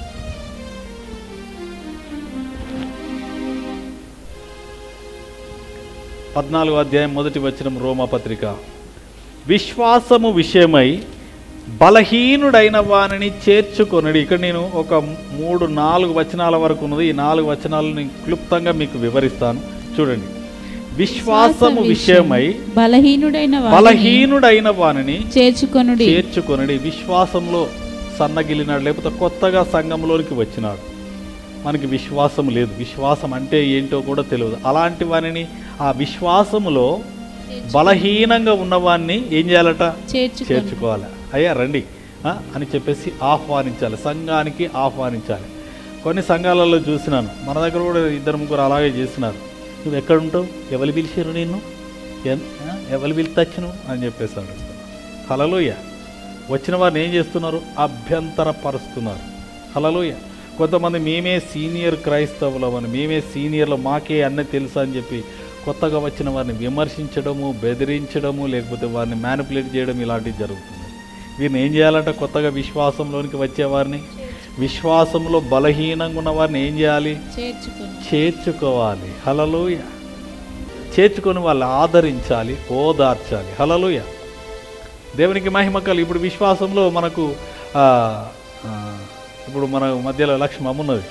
పద్నాలుగో అధ్యాయం మొదటి వచ్చిన రోమా పత్రిక విశ్వాసము విషయమై బలహీనుడైన వానిని చేర్చుకొనడి ఇక్కడ నేను ఒక మూడు నాలుగు వచనాల వరకు ఉన్నది ఈ నాలుగు వచనాలను క్లుప్తంగా మీకు వివరిస్తాను చూడండి విశ్వాసము విషయమై బలహీనుడైన వారిని బలహీనుడైన వానిని చేర్చుకొనుడి చేర్చుకొనడి విశ్వాసంలో సన్నగిలినాడు లేకపోతే కొత్తగా సంఘంలోనికి వచ్చినాడు మనకి విశ్వాసం లేదు విశ్వాసం అంటే ఏంటో కూడా తెలియదు అలాంటి వానిని ఆ విశ్వాసములో బలహీనంగా ఉన్నవాన్ని ఏం చేయాలట చేర్చుకొని చేర్చుకోవాలి అయ్యా రండి ఆ, అని చెప్పేసి ఆహ్వానించాలి సంఘానికి ఆహ్వానించాలి కొన్ని సంఘాలలో చూసినాను మన దగ్గర కూడా ఇద్దరు ముగ్గురు అలాగే చేసినారు నువ్వు ఎక్కడ ఉంటావు ఎవరు పిలిచారు నిన్ను ఎన్- ఆ, ఎవరు పిలిచచ్చును అని చెప్పేసి అడుగుతున్నారు హలలోయ వచ్చిన వారిని ఏం చేస్తున్నారు అభ్యంతరపరుస్తున్నారు హలలోయ కొంతమంది మేమే సీనియర్ క్రైస్తవులమని మేమే సీనియర్లు మాకే అన్నీ తెలుసు అని చెప్పి కొత్తగా వచ్చిన వారిని విమర్శించడము బెదిరించడము లేకపోతే వారిని మ్యానిపులేట్ చేయడం ఇలాంటివి జరుగుతుంది వీరిని ఏం చేయాలంటే కొత్తగా విశ్వాసంలోనికి వచ్చేవారిని విశ్వాసంలో బలహీనంగా ఉన్న వారిని ఏం చేయాలి చేర్చుకొని చేర్చుకోవాలి హలలుయ చేర్చుకొని వాళ్ళు ఆదరించాలి ఓదార్చాలి హలలుయ దేవునికి మహిమ కలి ఇప్పుడు విశ్వాసంలో మనకు ఆ, ఆ, ఇప్పుడు మన మధ్యలో లక్ష్మమ్మ ఉన్నది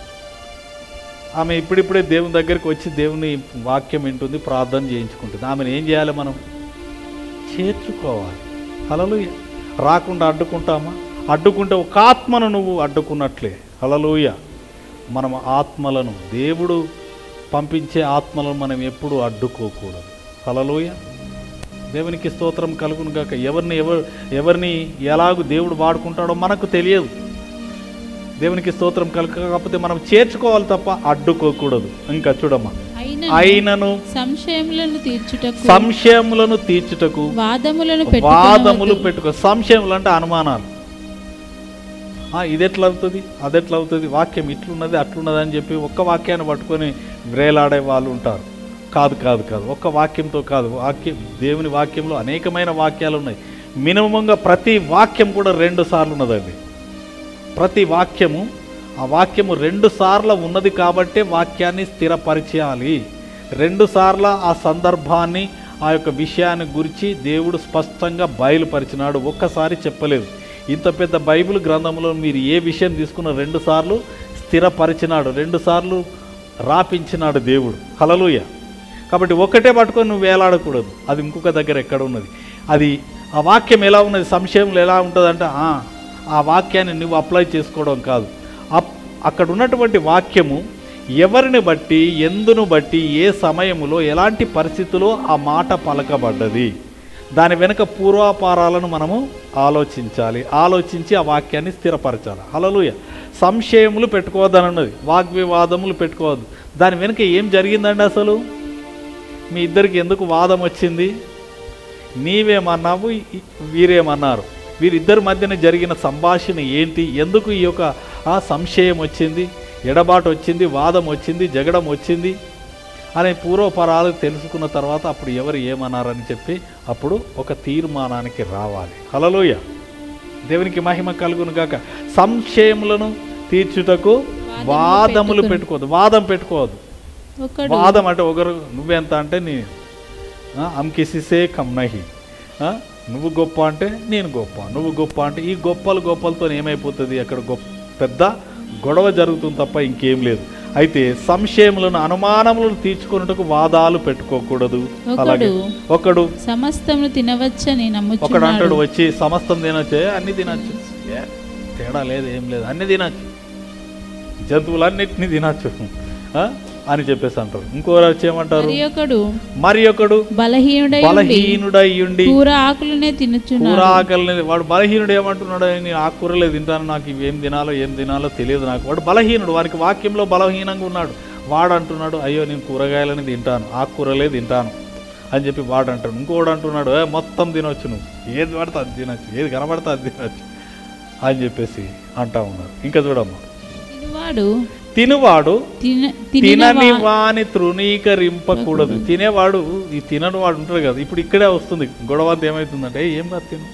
ఆమె ఇప్పుడిప్పుడే దేవుని దగ్గరికి వచ్చి దేవుని వాక్యం వింటుంది ప్రార్థన చేయించుకుంటుంది ఆమెను ఏం చేయాలి మనం చేర్చుకోవాలి హలలుయ రాకుండా అడ్డుకుంటామా అడ్డుకుంటే ఒక ఆత్మను నువ్వు అడ్డుకున్నట్లే హలలుయ మనం ఆత్మలను దేవుడు పంపించే ఆత్మలను మనం ఎప్పుడూ అడ్డుకోకూడదు హలలుయ దేవునికి స్తోత్రం కలుగును గాక ఎవరిని ఎవరు ఎవరిని ఎలాగూ దేవుడు వాడుకుంటాడో మనకు తెలియదు దేవునికి స్తోత్రం కలగకపోతే మనం చేర్చుకోవాలి తప్ప అడ్డుకోకూడదు ఇంకా చూడమ్మా అయిన అయినను సంశయములను తీర్చుటకు సంశయములను తీర్చుటకు వాదములను వాదములు పెట్టుకుని పెట్టుకో సంశయములు అంటే అనుమానాలు ఆ, ఇది ఎట్లా అవుతుంది అది ఎట్లా అవుతుంది వాక్యం ఇట్లున్నది అట్లున్నది అని చెప్పి ఒక్క వాక్యాన్ని పట్టుకొని వ్రేలాడే వాళ్ళు ఉంటారు కాదు కాదు కాదు ఒక్క వాక్యంతో కాదు వాక్యం దేవుని వాక్యంలో అనేకమైన వాక్యాలు ఉన్నాయి మినిమంగా ప్రతి వాక్యం కూడా రెండు సార్లు ఉన్నదండి ప్రతి వాక్యము ఆ వాక్యము రెండు సార్లు ఉన్నది కాబట్టే వాక్యాన్ని స్థిరపరిచేయాలి రెండు సార్ల ఆ సందర్భాన్ని ఆ యొక్క విషయాన్ని గురించి దేవుడు స్పష్టంగా బయలుపరిచినాడు ఒక్కసారి చెప్పలేదు ఇంత పెద్ద బైబిల్ గ్రంథంలో మీరు ఏ విషయం తీసుకున్న రెండు సార్లు స్థిరపరిచినాడు రెండు సార్లు రాపించినాడు దేవుడు హలలుయ కాబట్టి ఒకటే పట్టుకొని నువ్వు వేలాడకూడదు అది ఇంకొక దగ్గర ఎక్కడ ఉన్నది అది ఆ వాక్యం ఎలా ఉన్నది సంశయంలో ఎలా ఉంటుందంటే ఆ, ఆ వాక్యాన్ని నువ్వు అప్లై చేసుకోవడం కాదు అప్ అక్కడ ఉన్నటువంటి వాక్యము ఎవరిని బట్టి ఎందును బట్టి ఏ సమయములో ఎలాంటి పరిస్థితిలో ఆ మాట పలకబడ్డది దాని వెనుక పూర్వాపారాలను మనము ఆలోచించాలి ఆలోచించి ఆ వాక్యాన్ని స్థిరపరచాలి హలలుయ సంశయములు పెట్టుకోవద్దని ఉన్నది వాగ్వివాదములు పెట్టుకోవద్దు దాని వెనుక ఏం జరిగిందండి అసలు మీ ఇద్దరికి ఎందుకు వాదం వచ్చింది నీవేమన్నావు ఈ- వీరేమన్నారు వీరిద్దరి మధ్యన జరిగిన సంభాషణ ఏంటి ఎందుకు ఈ యొక్క ఆ సంశయం వచ్చింది ఎడబాటు వచ్చింది వాదం వచ్చింది జగడం వచ్చింది అనే పూర్వపరాలు తెలుసుకున్న తర్వాత అప్పుడు ఎవరు ఏమన్నారని చెప్పి అప్పుడు ఒక తీర్మానానికి రావాలి హలలోయ దేవునికి మహిమ కలుగును గాక సంశయములను తీర్చుటకు వాదములు పెట్టుకోవద్దు వాదం పెట్టుకోవద్దు ఒకడు వాదం అంటే ఒకరు నువ్వెంత అంటే నీ ఆ, అంకిసిసే కమ్నహి ఆ, నువ్వు గొప్ప అంటే నేను గొప్ప నువ్వు గొప్ప అంటే ఈ గొప్పలు గొప్పలతో ఏమైపోతుంది అక్కడ గొప్ప పెద్ద గొడవ జరుగుతుంది తప్ప ఇంకేం లేదు అయితే సంశయములను అనుమానములను తీర్చుకున్నట్టుకు వాదాలు పెట్టుకోకూడదు అలాగే ఒకడు సమస్తమును తినవచ్చని ఒకడు నమ్ముచున్నాడు అంటాడు వచ్చి సమస్తం తినొచ్చే అన్ని తినచ్చు ఏ, తేడా లేదు ఏం లేదు అన్ని తినచ్చు జంతువులన్నిటిని తినచ్చు ఆ? అని చెప్పేసి అంటారు ఇంకోరు వచ్చి ఏమంటారు మరి ఒకడు మరి ఒకడు బలహీనుడై ఉండి బలహీనుడై ఉండి కూర ఆకులనే కూర తినుచున్నాడు ఆకలిని వాడు బలహీనుడు ఏమంటున్నాడు నేను ఆకుకూరలే తింటాను నాకు ఇవి ఏం తినాలో ఏం తినాలో తెలియదు నాకు వాడు బలహీనుడు వానికి వాక్యంలో బలహీనంగా ఉన్నాడు వాడు అంటున్నాడు అయ్యో నేను కూరగాయలని తింటాను ఆకుకూరలే తింటాను అని చెప్పి వాడు అంటాడు ఇంకోడు అంటున్నాడు "ఏ, మొత్తం తినొచ్చు నువ్వు ఏది పడితే అది తినొచ్చు ఏది కనబడితే అది తినొచ్చు అని చెప్పేసి అంటా ఉన్నారు ఇంకా చూడమ్మా తినువాడు తినువాడు తిన తినని తినిన వాని తృణీకరింపకూడదు తినేవాడు ఈ తినని వాడు ఉంటాడు కదా ఇప్పుడు ఇక్కడే వస్తుంది గొడవ అంతా ఏమవుతుందంటే "ఏయ్, ఏం కాదు తిను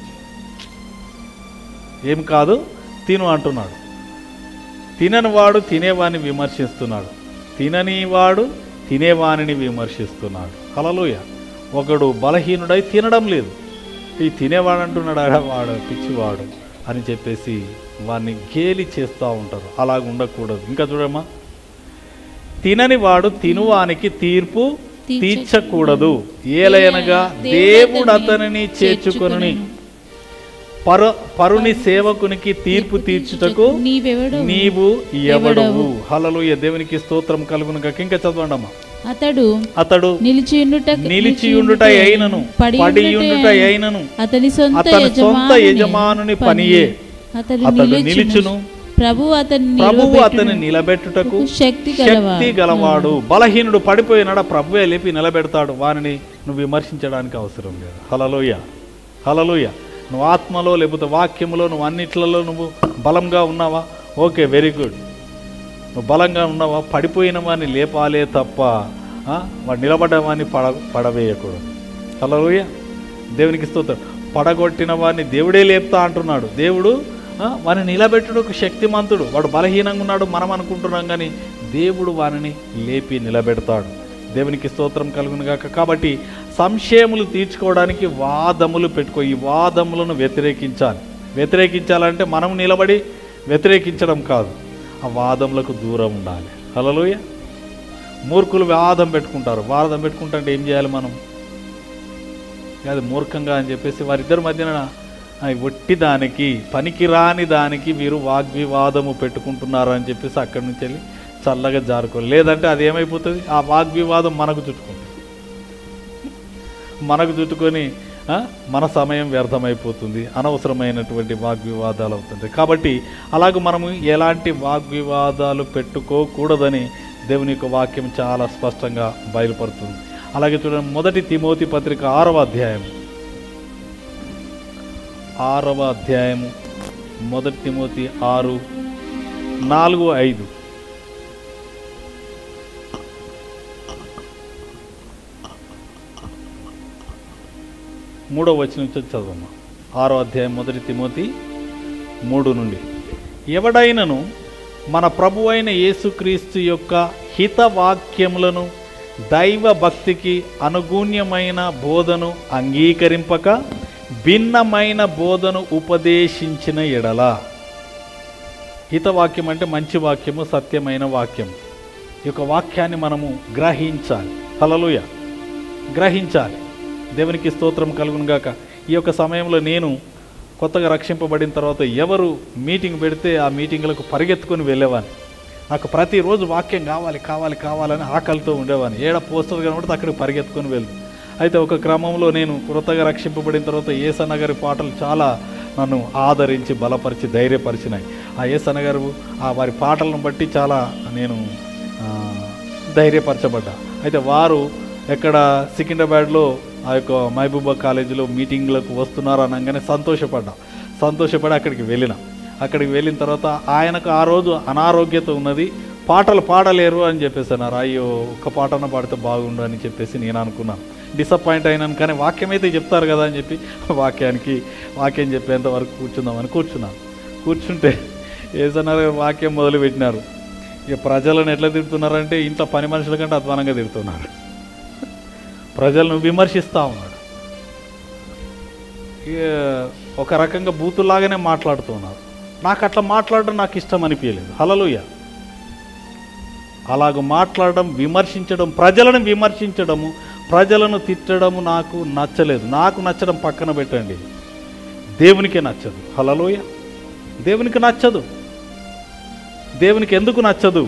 ఏం కాదు తిను అంటున్నాడు తినని వాడు తినేవాని విమర్శిస్తున్నాడు తినని వాడు తినేవానిని విమర్శిస్తున్నాడు హలలుయ ఒకడు బలహీనుడై తినడం లేదు ఈ తినేవాడు అంటున్నాడు "అరే, వాడు పిచ్చివాడు అని చెప్పేసి వాడిని గేలి చేస్తూ ఉంటారు అలాగ ఉండకూడదు ఇంకా చూడమ్మా తినని వాడు తినువానికి తీర్పు తీర్చకూడదు ఏలయనగా దేవుడు అతనిని చేర్చుకొనుని పరు పరుని సేవకునికి తీర్పు తీర్చుటకు నీవెవడు నీవు ఎవడవు హలలుయ దేవునికి స్తోత్రం కలుగును గాక. ఇంకా చదవండమ్మా అతడు అతడు నిలిచియుండుట నిలిచియుండుట అయినను పడి ఉండుట అయినను అతని సొంత అతని సొంత యజమానుని యజమానుని పనియే అతడు అతడు నిలుచును నిలుచును ప్రభు అతన్ని ప్రభువు అతని నిలబెట్టుటకు శక్తి శక్తి గలవాడు బలహీనుడు పడిపోయినాడ ప్రభువే లేపి నిలబెడతాడు వానిని నువ్వు విమర్శించడానికి అవసరం లేదు హలలోయ హలలోయ నువ్వు ఆత్మలో లేకపోతే వాక్యములో నువ్వు అన్నిట్లలో నువ్వు బలంగా ఉన్నావా ఓకే వెరీ గుడ్ నువ్వు బలంగా ఉన్నావా పడిపోయిన వాడిని లేపాలే తప్ప ఆ, వాడు నిలబడ్డ వాడిని పడ పడవేయకూడదు హలోయ దేవునికి స్తోత్రం పడగొట్టిన వాడిని దేవుడే లేపుతా అంటున్నాడు దేవుడు ఆ, వాడిని నిలబెట్టుటకు శక్తిమంతుడు వాడు బలహీనంగా ఉన్నాడు మనం అనుకుంటున్నాం కానీ దేవుడు వారిని లేపి నిలబెడతాడు దేవునికి స్తోత్రం కలుగును గాక కాబట్టి సంశయములు తీర్చుకోవడానికి వాదములు పెట్టుకో ఈ వాదములను వ్యతిరేకించాలి వ్యతిరేకించాలంటే మనం నిలబడి వ్యతిరేకించడం కాదు ఆ వాదములకు దూరం ఉండాలి హలోయ మూర్ఖులు వాదం పెట్టుకుంటారు వాదం పెట్టుకుంటే ఏం చేయాలి మనం అది మూర్ఖంగా అని చెప్పేసి వారిద్దరి మధ్యన ఆ, ఒట్టి దానికి పనికిరాని దానికి మీరు వాగ్వివాదము పెట్టుకుంటున్నారు అని చెప్పేసి అక్కడి నుంచి వెళ్ళి చల్లగా జారుకోవాలి లేదంటే అది ఏమైపోతుంది ఆ వాగ్వివాదం మనకు చుట్టుకుంటుంది మనకు చుట్టుకొని ఆ, మన సమయం వ్యర్థమైపోతుంది అనవసరమైనటువంటి వాగ్వివాదాలు అవుతుంది కాబట్టి అలాగ మనము ఎలాంటి వాగ్వివాదాలు పెట్టుకోకూడదని దేవుని యొక్క వాక్యం చాలా స్పష్టంగా బయలుపడుతుంది అలాగే చూడండి మొదటి తిమోతి పత్రిక ఆరవ అధ్యాయం ఆరవ అధ్యాయము మొదటి తిమోతి ఆరు నాలుగు ఐదు మూడో వచ్చిన నుంచి చదవమ్మా ఆరో అధ్యాయం మొదటి తిమోతి మూడు నుండి ఎవడైనను మన ప్రభు అయిన యేసుక్రీస్తు యొక్క హితవాక్యములను దైవ భక్తికి అనుగుణ్యమైన బోధను అంగీకరింపక భిన్నమైన బోధను ఉపదేశించిన ఎడల హితవాక్యం అంటే మంచి వాక్యము సత్యమైన వాక్యం ఈ యొక్క వాక్యాన్ని మనము గ్రహించాలి హలలుయ గ్రహించాలి దేవునికి స్తోత్రం కలుగును గాక ఈ యొక్క సమయంలో నేను కొత్తగా రక్షింపబడిన తర్వాత ఎవరు మీటింగ్ పెడితే ఆ మీటింగ్లకు పరిగెత్తుకొని వెళ్ళేవాడిని నాకు ప్రతిరోజు వాక్యం కావాలి కావాలి కావాలని ఆకలితో ఉండేవాడిని ఏడ పోస్టర్ కనబడితే అక్కడికి పరిగెత్తుకొని వెళ్ళు అయితే ఒక క్రమంలో నేను కొత్తగా రక్షింపబడిన తర్వాత ఏసన్న గారి పాటలు చాలా నన్ను ఆదరించి బలపరిచి ధైర్యపరిచినాయి ఆ ఏసన్న గారు ఆ వారి పాటలను బట్టి చాలా నేను ఆ, ధైర్యపరచబడ్డా అయితే వారు ఎక్కడ సికింద్రాబాద్లో ఆ యొక్క మహబూబా కాలేజీలో మీటింగ్లకు వస్తున్నారు అనగానే సంతోషపడ్డా సంతోషపడి అక్కడికి వెళ్ళిన అక్కడికి వెళ్ళిన తర్వాత ఆయనకు ఆ రోజు అనారోగ్యత ఉన్నది పాటలు పాడలేరు అని చెప్పేసి అన్నారు అయ్యో ఒక్క పాటన పాడితే బాగుండు అని చెప్పేసి నేను అనుకున్నాను డిసప్పాయింట్ అయినాను కానీ వాక్యం అయితే చెప్తారు కదా అని చెప్పి వాక్యానికి వాక్యం చెప్పేంత వరకు కూర్చుందామని కూర్చున్నాను కూర్చుంటే ఏసన్నారు వాక్యం మొదలుపెట్టినారు ఇక ప్రజలను ఎట్లా తిడుతున్నారంటే ఇంట్లో పని మనుషుల కంటే అధ్వానంగా తిడుతున్నారు ప్రజలను విమర్శిస్తూ ఉన్నాడు ఇక ఒక రకంగా బూతులాగానే మాట్లాడుతున్నారు నాకు అట్లా మాట్లాడడం నాకు ఇష్టం అనిపించలేదు హలలుయ అలాగ మాట్లాడడం విమర్శించడం ప్రజలను విమర్శించడము ప్రజలను తిట్టడము నాకు నచ్చలేదు నాకు నచ్చడం పక్కన పెట్టండి దేవునికే నచ్చదు హలలోయ దేవునికి నచ్చదు దేవునికి ఎందుకు నచ్చదు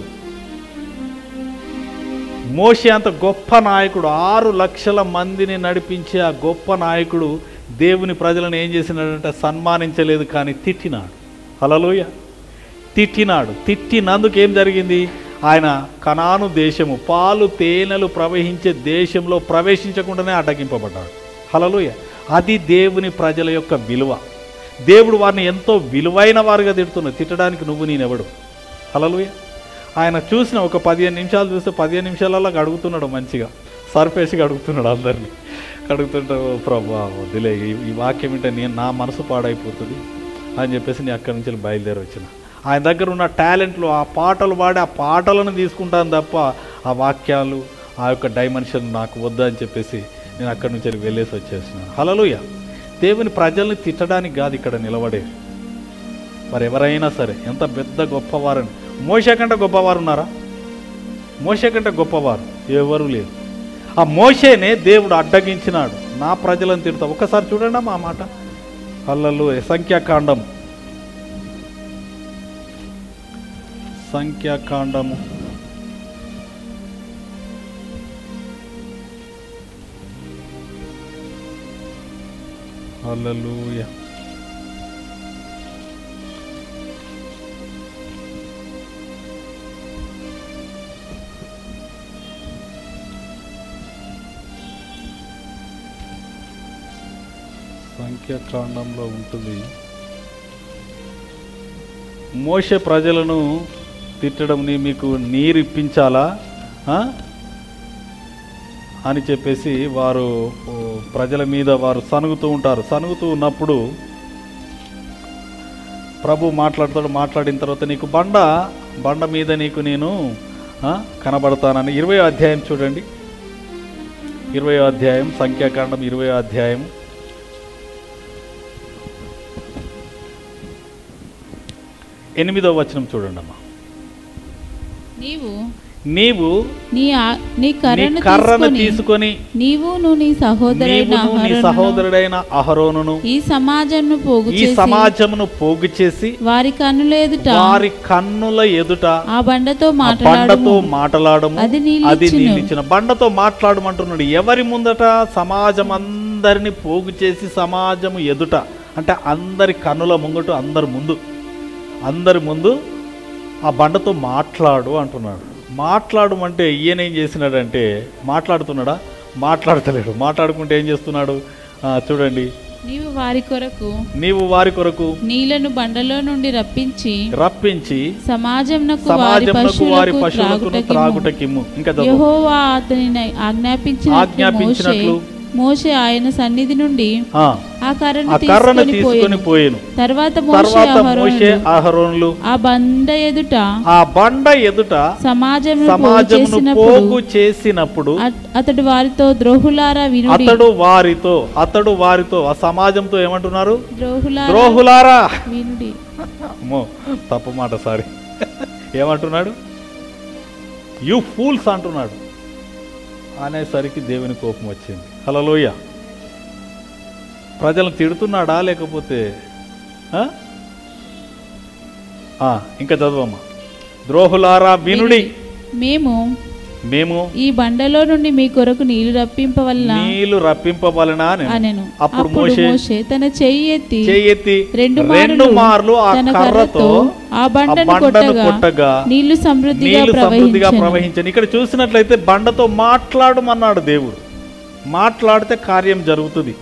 మోషే అంత గొప్ప నాయకుడు ఆరు లక్షల మందిని నడిపించే ఆ గొప్ప నాయకుడు దేవుని ప్రజలను ఏం చేసినాడంటే సన్మానించలేదు కానీ తిట్టినాడు హలలోయ తిట్టినాడు తిట్టినందుకు ఏం జరిగింది ఆయన కనాను దేశము పాలు తేనెలు ప్రవహించే దేశంలో ప్రవేశించకుండానే అడ్డగింపబడ్డాడు హలలోయ అది దేవుని ప్రజల యొక్క విలువ దేవుడు వారిని ఎంతో విలువైన వారుగా తిడుతున్నాడు తిట్టడానికి నువ్వు నేనెవడు హలలోయ ఆయన చూసిన ఒక పదిహేను నిమిషాలు చూస్తే పదిహేను నిమిషాలలో అడుగుతున్నాడు మంచిగా సర్ఫేస్గా అడుగుతున్నాడు అందరినీ అడుగుతుంటే "ఓ ప్రభా వదిలే ఈ- ఈ వాక్యం వింటే నేను నా మనసు పాడైపోతుంది అని చెప్పేసి నేను అక్కడి నుంచి బయలుదేరి వచ్చిన ఆయన దగ్గర ఉన్న టాలెంట్లు ఆ పాటలు పాడి ఆ పాటలను తీసుకుంటాను తప్ప ఆ వాక్యాలు ఆ యొక్క డైమెన్షన్ నాకు వద్దా అని చెప్పేసి నేను అక్కడి నుంచి వెళ్ళేసి వచ్చేసినాను హలలుయ దేవుని ప్రజల్ని తిట్టడానికి కాదు ఇక్కడ నిలబడేది మరి ఎవరైనా సరే ఎంత పెద్ద గొప్పవారని మోసే కంటే గొప్పవారు ఉన్నారా మోసే కంటే గొప్పవారు ఎవరు లేరు ఆ మోషేనే దేవుడు అడ్డగించినాడు నా ప్రజలను తిడతా ఒక్కసారి చూడండి మా మాట అల్లలు సంఖ్యాకాండం సంఖ్యాకాండము హల్లెలూయా సంఖ్యాకాండంలో ఉంటుంది మోషే ప్రజలను తిట్టడం నీ మీకు నీరు ఇప్పించాలా ఆ? అని చెప్పేసి వారు ఓ, ప్రజల మీద వారు సనుగుతూ ఉంటారు సనుగుతూ ఉన్నప్పుడు ప్రభు మాట్లాడతాడు మాట్లాడిన తర్వాత నీకు బండ బండ మీద నీకు నేను ఆ, కనబడతానని ఇరవై అధ్యాయం చూడండి ఇరవై అధ్యాయం సంఖ్యాకాండం ఇరవై అధ్యాయం ఎనిమిదవ వచనం చూడండి అమ్మా నీవు నీవు నీ ఆ- నీ నీ కర్రను కర్రను తీసుకొని తీసుకొని నీవు నువ్వు నీ సహోదరైన నీవును నీ అహరోనును సహోదరుడైన అహరోనును ఈ సమాజంను పోగు ఈ చేసి సమాజమును పోగు చేసి వారి కన్నుల ఎదుట వారి కన్నుల ఎదుట ఆ బండతో ఆ బండతో మాట్లాడము మాట్లాడము అది నీళ్ళు అది ఇచ్చును. నీళ్ళు ఇచ్చిన బండతో మాట్లాడమంటున్నాడు ఎవరి ముందట సమాజం అందరిని పోగు చేసి సమాజము ఎదుట అంటే అందరి కన్నుల ముంగట అందరి ముందు అందరి ముందు ఆ బండతో మాట్లాడు అంటున్నాడు మాట్లాడమంటే ఈయన ఏం చేసినాడంటే మాట్లాడుతున్నాడా మాట్లాడతలేడు మాట్లాడుకుంటే ఏం చేస్తున్నాడు ఆ, చూడండి నీవు వారి కొరకు నీవు వారి కొరకు నీళ్లను బండలో నుండి రప్పించి రప్పించి సమాజంనకు వారి సమాజమునకు వారి పశువులకు పశువులకు త్రాగుటకిమ్ము. త్రాగుటకిమ్ము ఇంకా చదువు. యెహోవా అతనిని ఆజ్ఞాపించినట్లు ఆజ్ఞాపించినట్లు మోషే మోషే ఆయన సన్నిధి నుండి ఆ, ఆ కర్రను ఆ కర్రను తీసుకొని తీసుకొని పోయెను పోయేను తర్వాత మోషే తర్వాత మోషే అహరోనులు ఆహరోనులు ఆ బండ ఎదుట ఆ బండ ఎదుట సమాజం సమాజమును పోగు చేసినప్పుడు అట్- అతడు వారితో ద్రోహులారా వినుడి అతడు వారితో అతడు వారితో ఆ సమాజంతో ఏమంటున్నారు ద్రోహులారా ద్రోహులారా వినుడి అమ్మో తప్పు మాట సారీ ఏమంటున్నాడు యు ఫూల్స్ అంటున్నాడు అనేసరికి దేవుని కోపం వచ్చింది హలోయ ప్రజలను తిడుతున్నాడా లేకపోతే ఆ? ఆ, ఇంకా చదవమ్మా ద్రోహులారా వినుడి మేము మేము ఈ బండలో నుండి మీ కొరకు నీళ్లు రప్పింపవలన నీళ్లు రప్పింపవలనా అని అనెను అప్పుడు అప్పుడు మోషే మోషే తన చెయ్యి ఎత్తి చెయ్యెత్తి రెండు రెండు మార్లు మార్లు ఆ తన కర్రతో ఆ ఆ బండను బండను కొట్టగా కొట్టగా నీళ్లు సమృద్ధిగా నీళ్లు సమృద్ధిగా ప్రవహించెను ప్రవహించని ఇక్కడ చూసినట్లయితే బండతో మాట్లాడమన్నాడు దేవుడు మాట్లాడితే కార్యం జరుగుతుంది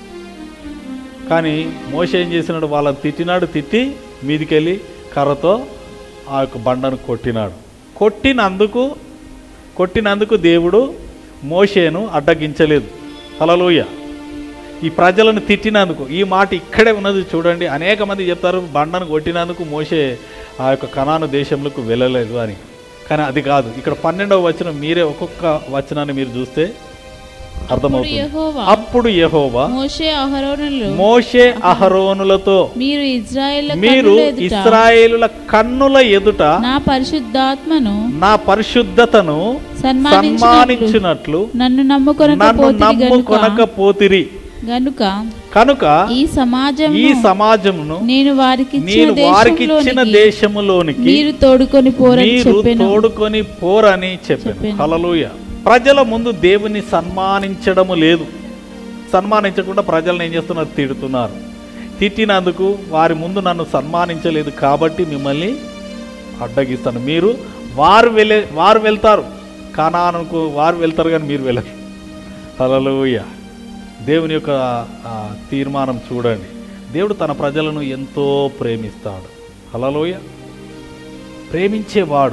కానీ మోష ఏం చేసినాడు వాళ్ళని తిట్టినాడు తిట్టి మీదికెళ్ళి కర్రతో ఆ యొక్క బండను కొట్టినాడు కొట్టినందుకు కొట్టినందుకు దేవుడు మోషేను అడ్డగించలేదు హల్లెలూయా ఈ ప్రజలను తిట్టినందుకు ఈ మాట ఇక్కడే ఉన్నది చూడండి అనేక మంది చెప్తారు బండను కొట్టినందుకు మోసే ఆ యొక్క కనాను దేశంలోకి వెళ్ళలేదు అని కానీ అది కాదు ఇక్కడ పన్నెండవ వచనం మీరే ఒక్కొక్క వచనాన్ని మీరు చూస్తే అప్పుడు అర్థమవుతుంది యెహోవా అప్పుడు యెహోవా మోషే అహరోనులు మోషే అహరోనులతో మీరు ఇజ్రాయేల్ మీరు ఇస్రాయేలుల కన్నుల ఎదుట నా పరిశుద్ధాత్మను నా పరిశుద్ధతను సన్మానించినట్లు సన్మానించినట్లు నన్ను నమ్ముకొనక నన్ను పోతిరి గనుక నమ్ముకొనకపోతిరి గనుక కనుక ఈ సమాజం ఈ సమాజమును నేను వారికి నేను వారికి ఇచ్చిన దేశములోనికి మీరు తోడుకొని పోరని మీరు చెప్పాను తోడుకొని పోరని చెప్పాను చెప్పాను. హలలుయ ప్రజల ముందు దేవుని సన్మానించడము లేదు సన్మానించకుండా ప్రజలను ఏం చేస్తున్నారు తిడుతున్నారు తిట్టినందుకు వారి ముందు నన్ను సన్మానించలేదు కాబట్టి మిమ్మల్ని అడ్డగిస్తాను మీరు వారు వెళ్ళే వారు వెళ్తారు కానానుకు వారు వెళ్తారు కానీ మీరు వెళ్ళరు హలలుయ దేవుని యొక్క ఆ, తీర్మానం చూడండి దేవుడు తన ప్రజలను ఎంతో ప్రేమిస్తాడు హలలోయ ప్రేమించేవాడు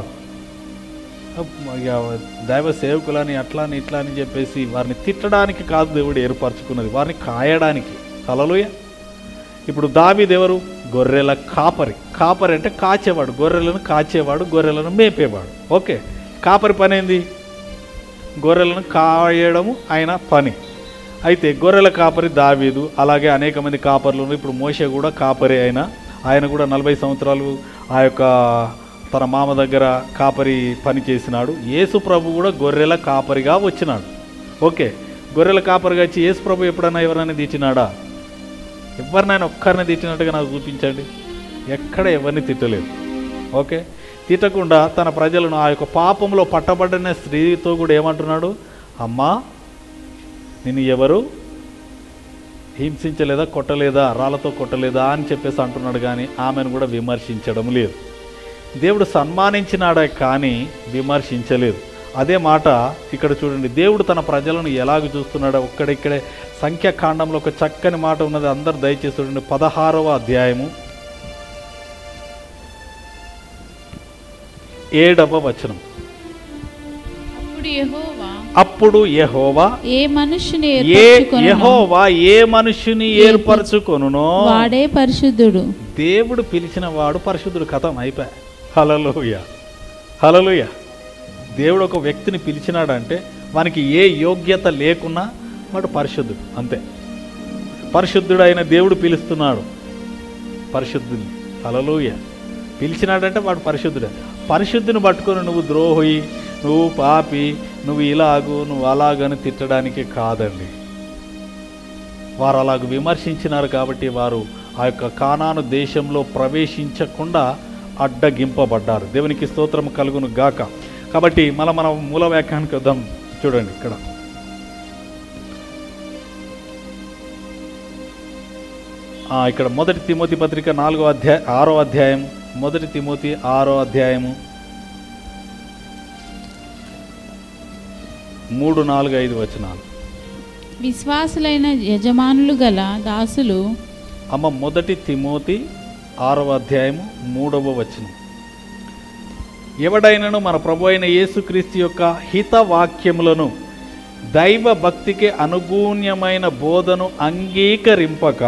ఇక దైవ సేవకులని అట్లా అని ఇట్లా అని చెప్పేసి వారిని తిట్టడానికి కాదు దేవుడు ఏర్పరచుకున్నది వారిని కాయడానికి హలలోయ ఇప్పుడు దావీదెవరు గొర్రెల కాపరి కాపరి అంటే కాచేవాడు గొర్రెలను కాచేవాడు గొర్రెలను మేపేవాడు ఓకే కాపరి పని ఏంది గొర్రెలను కాయడము ఆయన పని అయితే గొర్రెల కాపరి దావీదు అలాగే అనేక మంది కాపర్లు ఉన్నారు. ఇప్పుడు మోషే కూడా కాపరి అయిన ఆయన కూడా నలభై సంవత్సరాలు ఆ యొక్క తన మామ దగ్గర కాపరి పని చేసినాడు యేసు ప్రభు కూడా గొర్రెల కాపరిగా వచ్చినాడు ఓకే గొర్రెల కాపరిగా వచ్చి యేసు ప్రభు ఎప్పుడైనా ఎవరైనా తీర్చినాడా ఎవరినైనా ఒక్కరిని తిట్టినట్టుగా నాకు చూపించండి ఎక్కడ ఎవరిని తిట్టలేదు ఓకే తిట్టకుండా తన ప్రజలను ఆ యొక్క పాపంలో పట్టబడిన స్త్రీతో కూడా ఏమంటున్నాడు అమ్మా నిన్ను ఎవరు హింసించలేదా కొట్టలేదా రాళ్ళతో కొట్టలేదా అని చెప్పేసి అంటున్నాడు కానీ ఆమెను కూడా విమర్శించడం లేదు దేవుడు సన్మానించినాడే కానీ విమర్శించలేదు అదే మాట ఇక్కడ చూడండి దేవుడు తన ప్రజలను ఎలాగ చూస్తున్నాడో ఒక్కడిక్కడే సంఖ్యాకాండంలో ఒక చక్కని మాట ఉన్నది అందరు దయచేసి చూడండి పదహారవ అధ్యాయము ఏడవ వచనం అప్పుడు యెహోవా అప్పుడు యెహోవా ఏ మనుషుని ఏ ఏర్పరచుకొనునో యెహోవా ఏ మనుషుని ఏర్పరచుకొనునో వాడే పరిశుద్ధుడు దేవుడు పిలిచిన వాడు పరిశుద్ధుడు కథం అయిపోయా హలలోయ హలలోయ దేవుడు ఒక వ్యక్తిని పిలిచినాడంటే వానికి ఏ యోగ్యత లేకున్నా వాడు పరిశుద్ధుడు అంతే పరిశుద్ధుడైన దేవుడు పిలుస్తున్నాడు పరిశుద్ధుని హలలోయ పిలిచినాడంటే వాడు పరిశుద్ధుడే పరిశుద్ధిని పట్టుకొని నువ్వు ద్రోహి నువ్వు పాపి నువ్వు ఇలాగు నువ్వు అలాగని తిట్టడానికి కాదండి వారు అలాగ విమర్శించినారు కాబట్టి వారు ఆ యొక్క కానాను దేశంలో ప్రవేశించకుండా అడ్డగింపబడ్డారు దేవునికి స్తోత్రం కలుగును గాక కాబట్టి మళ్ళీ మనం మూల వ్యాఖ్యానికి వద్దాం చూడండి ఇక్కడ ఆ, ఇక్కడ మొదటి తిమోతి పత్రిక నాలుగో అధ్యాయ ఆరో అధ్యాయం మొదటి తిమోతి ఆరో అధ్యాయము మూడు నాలుగు ఐదు వచనాలు విశ్వాసులైన యజమానులు గల దాసులు అమ్మ మొదటి తిమోతి ఆరవ అధ్యాయము మూడవ వచనం ఎవడైనను మన ప్రభు అయిన యేసుక్రీస్తు యొక్క హిత వాక్యములను దైవ భక్తికి అనుగూన్యమైన బోధను అంగీకరింపక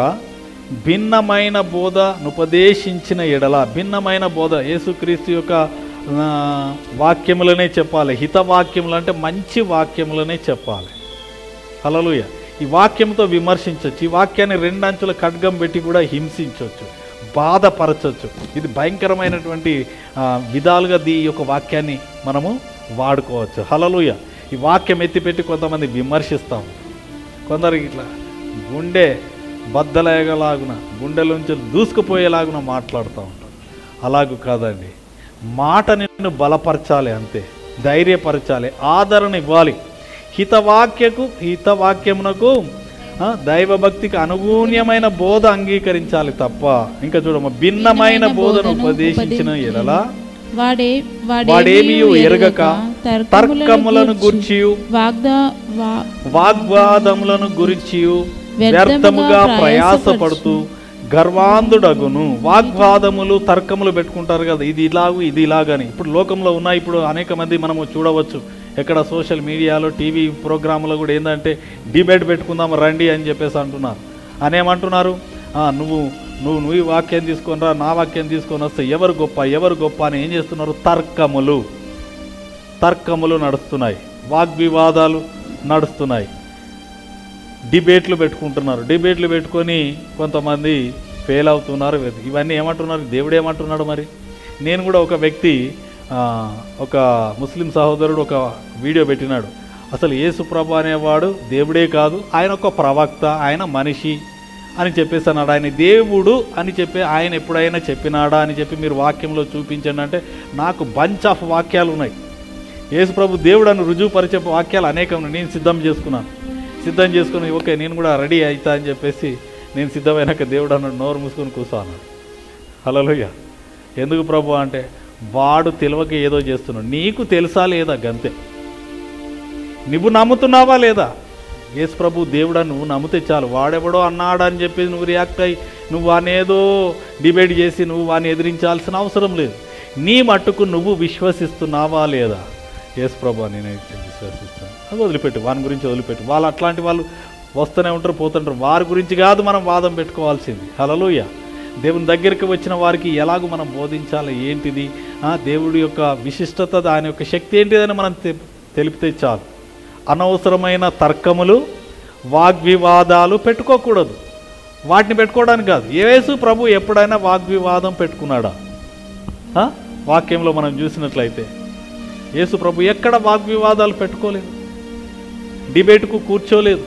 భిన్నమైన బోధనుపదేశించిన ఎడల భిన్నమైన బోధ యేసుక్రీస్తు యొక్క ఆ, వాక్యములనే చెప్పాలి హిత వాక్యములు అంటే మంచి వాక్యములనే చెప్పాలి హలలుయ ఈ వాక్యంతో విమర్శించవచ్చు ఈ వాక్యాన్ని రెండంచుల ఖడ్గం పెట్టి కూడా హింసించవచ్చు బాధపరచవచ్చు ఇది భయంకరమైనటువంటి ఆ, విధాలుగా దీ యొక్క వాక్యాన్ని మనము వాడుకోవచ్చు హలలుయ ఈ వాక్యం ఎత్తిపెట్టి కొంతమంది విమర్శిస్తాం కొందరు ఇట్లా గుండె బద్దలేగలాగున గుండెలోంచి దూసుకుపోయేలాగున మాట్లాడుతూ ఉంటారు అలాగూ కాదండి మాట నిన్ను బలపరచాలి అంతే ధైర్యపరచాలి ఆదరణ ఇవ్వాలి హితవాక్యకు హితవాక్యమునకు ఆ, దైవభక్తికి అనుగూన్యమైన బోధ అంగీకరించాలి తప్ప ఇంకా చూడమ్మ భిన్నమైన బోధను ఉపదేశించిన ఎడల వాడే వాడేమియు ఎరగక తర్కములను గుర్చియు వాగ్దా వా- వాగ్వాదములను గురించి వ్యర్థముగా వ్యర్థముగా ప్రయాసపడుతూ ప్రయాసపడుచు గర్వాంధుడగును వాగ్వాదములు తర్కములు పెట్టుకుంటారు కదా ఇది ఇలాగు ఇది ఇలాగని ఇప్పుడు లోకంలో ఉన్నాయి ఇప్పుడు అనేక మంది మనము చూడవచ్చు ఎక్కడ సోషల్ మీడియాలో టీవీ ప్రోగ్రాంలో కూడా ఏంటంటే డిబేట్ పెట్టుకుందాం రండి అని చెప్పేసి అంటున్నారు అనేమంటున్నారు "ఆ, నువ్వు నువ్వు నువ్వు ఈ వాక్యం తీసుకొని రా నా వాక్యం తీసుకొని వస్తే ఎవరు గొప్ప ఎవరు గొప్ప అని ఏం చేస్తున్నారు తర్కములు తర్కములు నడుస్తున్నాయి వాగ్వివాదాలు నడుస్తున్నాయి డిబేట్లు పెట్టుకుంటున్నారు డిబేట్లు పెట్టుకొని కొంతమంది ఫెయిల్ అవుతున్నారు ఇవన్నీ ఏమంటున్నారు దేవుడు ఏమంటున్నాడు మరి నేను కూడా ఒక వ్యక్తి ఆ, ఒక ముస్లిం సహోదరుడు ఒక వీడియో పెట్టినాడు అసలు యేసుప్రభు అనేవాడు దేవుడే కాదు ఆయన ఒక ప్రవక్త ఆయన మనిషి అని చెప్పేసి అన్నాడు ఆయన దేవుడు అని చెప్పి ఆయన ఎప్పుడైనా చెప్పినాడా అని చెప్పి మీరు వాక్యంలో చూపించండి అంటే నాకు బంచ్ ఆఫ్ వాక్యాలు ఉన్నాయి యేసుప్రభు దేవుడు అని రుజువుపరిచే వాక్యాలు అనేకం ఉన్నాయి. నేను సిద్ధం చేసుకున్నాను సిద్ధం చేసుకుని ఓకే నేను కూడా రెడీ అవుతా అని చెప్పేసి నేను సిద్ధమైనాక దేవుడు అన్నాడు నోరు మూసుకొని కూర్చో అన్నాడు హలోయ ఎందుకు ప్రభు అంటే వాడు తెలియక ఏదో చేస్తున్నాడు నీకు తెలుసా లేదా గంతే నువ్వు నమ్ముతున్నావా లేదా యేసు ప్రభు దేవుడా నువ్వు నమ్మితే చాలు వాడెవడో అన్నాడు అని చెప్పి నువ్వు రియాక్ట్ అయ్యి నువ్వు వాని ఏదో డిబేట్ చేసి నువ్వు వాని ఎదిరించాల్సిన అవసరం లేదు నీ మట్టుకు నువ్వు విశ్వసిస్తున్నావా లేదా యేసు ప్రభు నేనైతే విశ్వసిస్తాను అది వదిలిపెట్టు వాని గురించి వదిలిపెట్టు వాళ్ళు అట్లాంటి వాళ్ళు వస్తూనే ఉంటారు పోతుంటారు వారి గురించి కాదు మనం వాదం పెట్టుకోవాల్సింది హలలుయ దేవుని దగ్గరికి వచ్చిన వారికి ఎలాగో మనం బోధించాలి ఏంటిది ఆ, దేవుడి యొక్క విశిష్టత దాని యొక్క శక్తి ఏంటిదని మనం తె- తెలిపితే చాలు అనవసరమైన తర్కములు వాగ్వివాదాలు పెట్టుకోకూడదు వాటిని పెట్టుకోవడానికి కాదు యేసు ప్రభు ఎప్పుడైనా వాగ్వివాదం పెట్టుకున్నాడా ఆ? వాక్యంలో మనం చూసినట్లయితే యేసు ప్రభు ఎక్కడ వాగ్వివాదాలు పెట్టుకోలేదు డిబేట్కు కూర్చోలేదు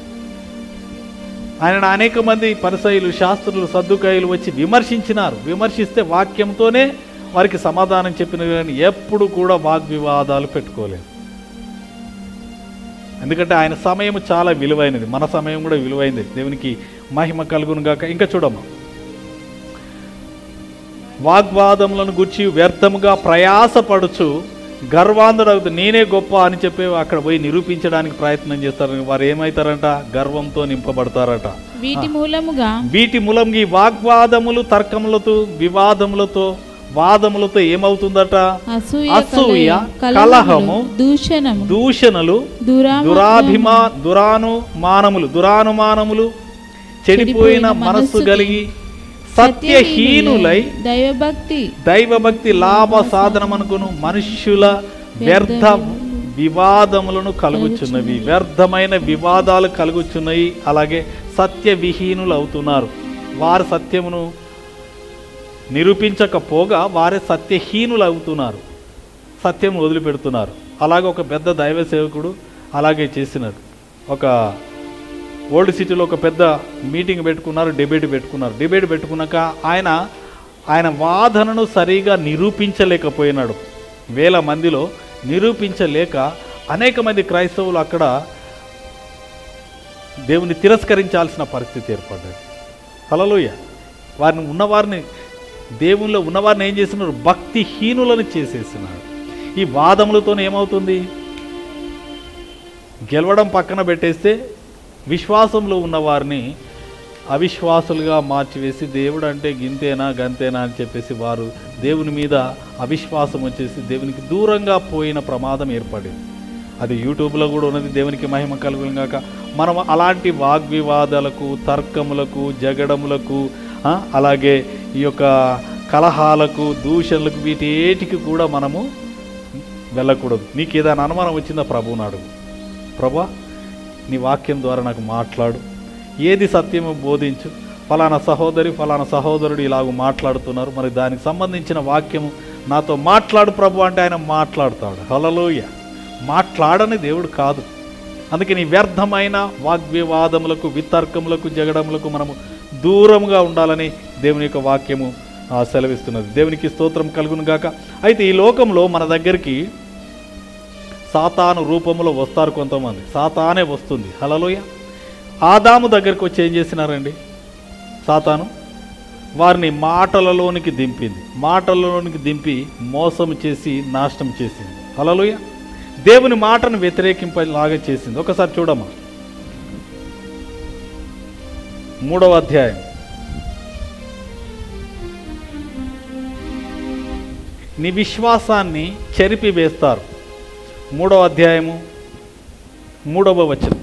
ఆయన అనేక మంది పరిసయులు శాస్త్రులు సర్దుకాయలు వచ్చి విమర్శించినారు విమర్శిస్తే వాక్యంతోనే వారికి సమాధానం చెప్పిన కానీ ఎప్పుడు కూడా వాగ్వివాదాలు పెట్టుకోలేదు ఎందుకంటే ఆయన సమయం చాలా విలువైనది మన సమయం కూడా విలువైనది దేవునికి మహిమ కలుగును గాక ఇంకా చూడమ్మా వాగ్వాదములను గుర్చి వ్యర్థముగా ప్రయాసపడుచు గర్వాంధుడు నేనే గొప్ప అని చెప్పి అక్కడ పోయి నిరూపించడానికి ప్రయత్నం చేస్తారు వారు ఏమవుతారంట గర్వంతో నింపబడతారట వీటి మూలముగా వీటి మూలంగా ఈ వాగ్వాదములు తర్కములతో వివాదములతో వాదములతో ఏమవుతుందట అసూయ అసూయ, కలహము, కలహము, దూషణము దూషణలు దురామ- దురాభిమా దురానుమానములు దురానుమానములు చెడిపోయిన మనస్సు కలిగి సత్యహీనులై దైవభక్తి దైవభక్తి లాభ సాధనమనుకును మనుష్యుల వ్యర్థ వివాదములను కలుగుచున్నవి వ్యర్థమైన వివాదాలు కలుగుచున్నాయి అలాగే సత్య విహీనులు అవుతున్నారు వారు సత్యమును నిరూపించకపోగా వారే సత్యహీనులు అవుతున్నారు సత్యం వదిలిపెడుతున్నారు అలాగే ఒక పెద్ద దైవ సేవకుడు అలాగే చేసినాడు ఒక ఓల్డ్ సిటీలో ఒక పెద్ద మీటింగ్ పెట్టుకున్నారు డిబేట్ పెట్టుకున్నారు డిబేట్ పెట్టుకున్నాక ఆయన ఆయన వాదనను సరిగా నిరూపించలేకపోయినాడు వేల మందిలో నిరూపించలేక అనేక మంది క్రైస్తవులు అక్కడ దేవుని తిరస్కరించాల్సిన పరిస్థితి ఏర్పడ్డది హలలోయ వారిని ఉన్నవారిని దేవునిలో ఉన్నవారిని ఏం చేస్తున్నారు భక్తిహీనులను చేసేస్తున్నారు ఈ వాదములతో ఏమవుతుంది గెలవడం పక్కన పెట్టేస్తే విశ్వాసంలో ఉన్నవారిని అవిశ్వాసులుగా మార్చివేసి దేవుడు అంటే గింతేనా గంతేనా అని చెప్పేసి వారు దేవుని మీద అవిశ్వాసం వచ్చేసి దేవునికి దూరంగా పోయిన ప్రమాదం ఏర్పడింది అది యూట్యూబ్లో కూడా ఉన్నది దేవునికి మహిమ కలుగును గాక మనం అలాంటి వాగ్వివాదాలకు తర్కములకు జగడములకు ఆ, అలాగే ఈ యొక్క కలహాలకు దూషణలకు వీటేటికి కూడా మనము వెళ్ళకూడదు నీకు ఏదైనా అనుమానం వచ్చిందా ప్రభువుని అడుగు ప్రభా నీ వాక్యం ద్వారా నాకు మాట్లాడు ఏది సత్యమో బోధించు ఫలానా సహోదరి ఫలానా సహోదరుడు ఇలాగ మాట్లాడుతున్నారు మరి దానికి సంబంధించిన వాక్యము నాతో మాట్లాడు ప్రభు అంటే ఆయన మాట్లాడుతాడు హలలోయ మాట్లాడని దేవుడు కాదు అందుకని వ్యర్థమైన వాగ్వివాదములకు వితర్కములకు జగడములకు మనము దూరంగా ఉండాలని దేవుని యొక్క వాక్యము ఆ, సెలవిస్తున్నది దేవునికి స్తోత్రం కలుగును గాక అయితే ఈ లోకంలో మన దగ్గరికి సాతాను రూపంలో వస్తారు కొంతమంది సాతానే వస్తుంది హలలోయ ఆదాము దగ్గరికి వచ్చి ఏం చేసినారండి సాతాను వారిని మాటలలోనికి దింపింది మాటలలోనికి దింపి మోసం చేసి నాశనం చేసింది హలలోయ దేవుని మాటను వ్యతిరేకింపలాగా చేసింది ఒకసారి చూడమ్మా మూడవ అధ్యాయం నీ విశ్వాసాన్ని చెరిపి వేస్తారు మూడవ అధ్యాయము మూడవ వచనం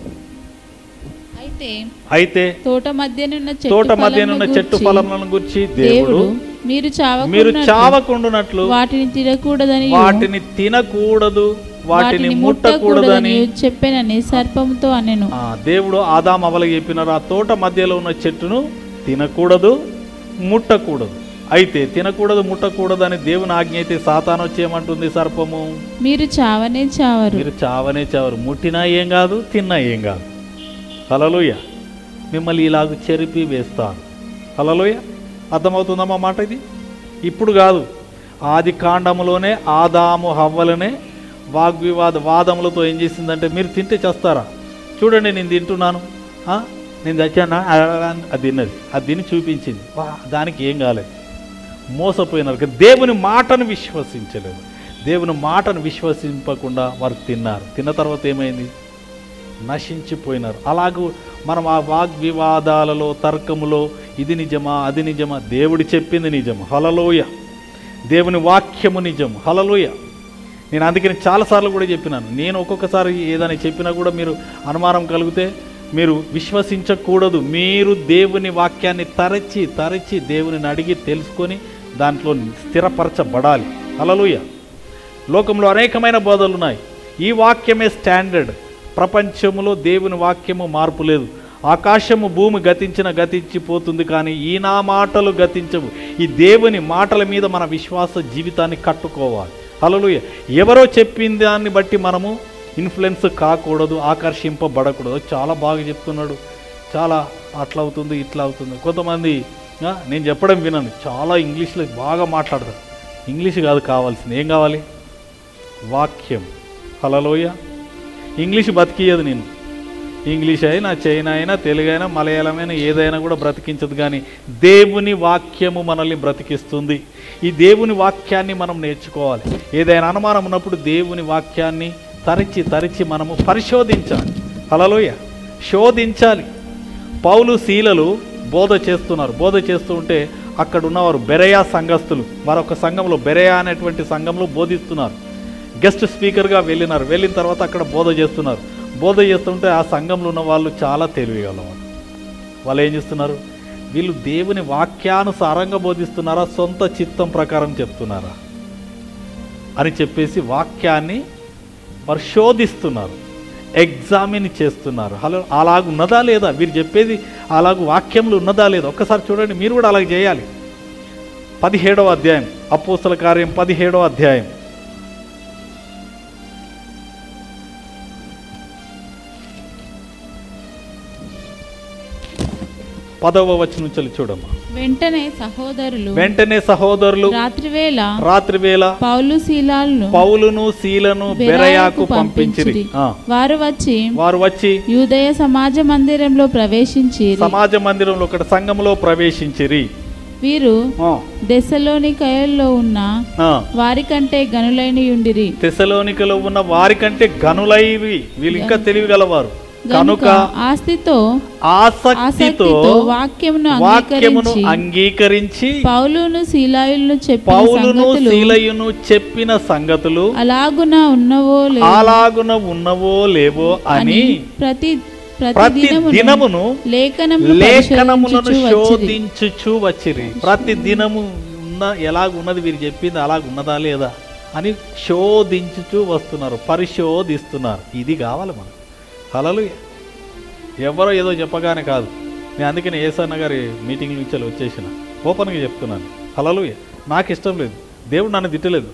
అయితే అయితే తోట మధ్యనున్న చెట్టు తోట మధ్యనున్న ఫలమును చెట్టు గూర్చి ఫలములను గురించి దేవుడు దేవుడు మీరు మీరు చావకున్నట్లు చావకుండునట్లు వాటిని తినకూడదని వాటిని తినకూడదు వాటిని ముట్టకూడదని చెప్పానని సర్పముతో అనెను ఆ, దేవుడు ఆదాం అవలకి చెప్పినారు ఆ తోట మధ్యలో ఉన్న చెట్టును తినకూడదు ముట్టకూడదు అయితే తినకూడదు ముట్టకూడదు అని దేవుని ఆజ్ఞ అయితే సాతాను వచ్చేయమంటుంది సర్పము మీరు చావనే చావరు మీరు చావనే చావరు ముట్టినా ఏం కాదు తిన్నా ఏం కాదు హలలోయ మిమ్మల్ని ఇలాగ చెరిపి వేస్తారు హలలోయ అర్థమవుతుందమ్మా మాట ఇది ఇప్పుడు కాదు ఆది కాండములోనే ఆదాము హవ్వలనే వాగ్వివాద వాదములతో ఏం చేసిందంటే మీరు తింటే చేస్తారా చూడండి నేను తింటున్నాను ఆ? నేను చచ్చానా ఆ, అది తిన్నది అది తిని చూపించింది వా, దానికి ఏం కాలేదు మోసపోయినారు కానీ దేవుని మాటను విశ్వసించలేదు దేవుని మాటను విశ్వసింపకుండా వారు తిన్నారు తిన్న తర్వాత ఏమైంది నశించిపోయినారు అలాగూ మనం ఆ వాగ్వివాదాలలో తర్కములో ఇది నిజమా అది నిజమా దేవుడు చెప్పింది నిజం హలలోయ దేవుని వాక్యము నిజం హలలోయ నేను అందుకని చాలాసార్లు కూడా చెప్పినాను నేను ఒక్కొక్కసారి ఏదైనా చెప్పినా కూడా మీరు అనుమానం కలిగితే మీరు విశ్వసించకూడదు మీరు దేవుని వాక్యాన్ని తరచి తరచి దేవునిని అడిగి తెలుసుకొని దాంట్లో స్థిరపరచబడాలి హలలుయ లోకంలో అనేకమైన బోధలు ఉన్నాయి ఈ వాక్యమే స్టాండర్డ్ ప్రపంచములో దేవుని వాక్యము మార్పు లేదు ఆకాశము భూమి గతించిన గతించిపోతుంది కానీ ఈ నా మాటలు గతించవు ఈ దేవుని మాటల మీద మన విశ్వాస జీవితాన్ని కట్టుకోవాలి హలలుయ ఎవరో చెప్పిన దాన్ని బట్టి మనము ఇన్ఫ్లుయెన్స్ కాకూడదు ఆకర్షింపబడకూడదు చాలా బాగా చెప్తున్నాడు చాలా అట్లా అవుతుంది ఇట్లా అవుతుంది కొంతమంది ఆ, నేను చెప్పడం వినను చాలా ఇంగ్లీష్లో బాగా మాట్లాడతారు ఇంగ్లీష్ కాదు కావాల్సింది ఏం కావాలి వాక్యం హలలోయ ఇంగ్లీష్ బతికియదు నేను ఇంగ్లీష్ అయినా చైనా అయినా తెలుగు అయినా మలయాళమైనా ఏదైనా కూడా బ్రతికించదు కానీ దేవుని వాక్యము మనల్ని బ్రతికిస్తుంది ఈ దేవుని వాక్యాన్ని మనం నేర్చుకోవాలి ఏదైనా అనుమానం ఉన్నప్పుడు దేవుని వాక్యాన్ని తరిచి తరిచి మనము పరిశోధించాలి హలలోయ శోధించాలి పౌలు శీలలు బోధ చేస్తున్నారు బోధ చేస్తూ ఉంటే అక్కడ ఉన్నవారు బెరయా సంఘస్థులు వారు ఒక సంఘంలో బెరయా అనేటువంటి సంఘంలో బోధిస్తున్నారు గెస్ట్ స్పీకర్గా వెళ్ళినారు వెళ్ళిన తర్వాత అక్కడ బోధ చేస్తున్నారు బోధ చేస్తుంటే ఆ సంఘంలో ఉన్న వాళ్ళు చాలా తెలివిగలవారు వాళ్ళు ఏం చేస్తున్నారు వీళ్ళు దేవుని వాక్యానుసారంగా బోధిస్తున్నారా సొంత చిత్తం ప్రకారం చెప్తున్నారా అని చెప్పేసి వాక్యాన్ని పరిశోధిస్తున్నారు ఎగ్జామిన్ చేస్తున్నారు హలో అలాగ ఉన్నదా లేదా వీరు చెప్పేది అలాగ వాక్యంలో ఉన్నదా లేదా ఒక్కసారి చూడండి మీరు కూడా అలాగ చేయాలి పదిహేడవ అధ్యాయం అపోస్తల కార్యం పదిహేడవ అధ్యాయం పదవ వచనం నుంచి చూడమ్మా వెంటనే సహోదరులు వెంటనే సహోదరులు రాత్రివేళ రాత్రి వేళ పౌలు శీలాలను పౌలును శీలను బెరయాకు పంపించిరి ఆ, వారు వచ్చి వారు వచ్చి యూదయ సమాజ మందిరంలో ప్రవేశించి సమాజ మందిరంలో ఒక సంఘంలో ప్రవేశించిరి వీరు ఆ, దశలోని కయల్లో ఉన్న ఆ. వారికంటే గనులైన ఉండిరి తెసలోనికలో ఉన్న వారికంటే గనులైవి వీళ్ళు ఇంకా తెలివి గలవారు కనుక ఆస్తితో ఆసక్తితో ఆసక్తితో వాక్యమును వాక్యమును అంగీకరించి అంగీకరించి పౌలును శీలాయులను చెప్పిన పౌలును సంగతులు శీలయును చెప్పిన సంగతులు అలాగున ఉన్నవో లేవో అలాగున ఉన్నవో లేవో అని ప్రతి ప్రతి ప్రతి దినమును దినమును లేఖనమును లేఖనములను పరిశోధించుచు వచ్చిరి. శోధించుచు వచ్చిరి ప్రతి దినము ఉన్న ఎలాగున్నది వీరు చెప్పింది అలాగున్నదా లేదా అని శోధించుచు వస్తున్నారు పరిశోధిస్తున్నారు ఇది కావాలి మనం హలలు ఎవరో ఏదో చెప్పగానే కాదు నేను అందుకని ఏసన్న గారి మీటింగ్ నుంచి వచ్చేసిన ఓపెన్గా చెప్తున్నాను హలలు నాకు ఇష్టం లేదు దేవుడు నన్ను తిట్టలేదు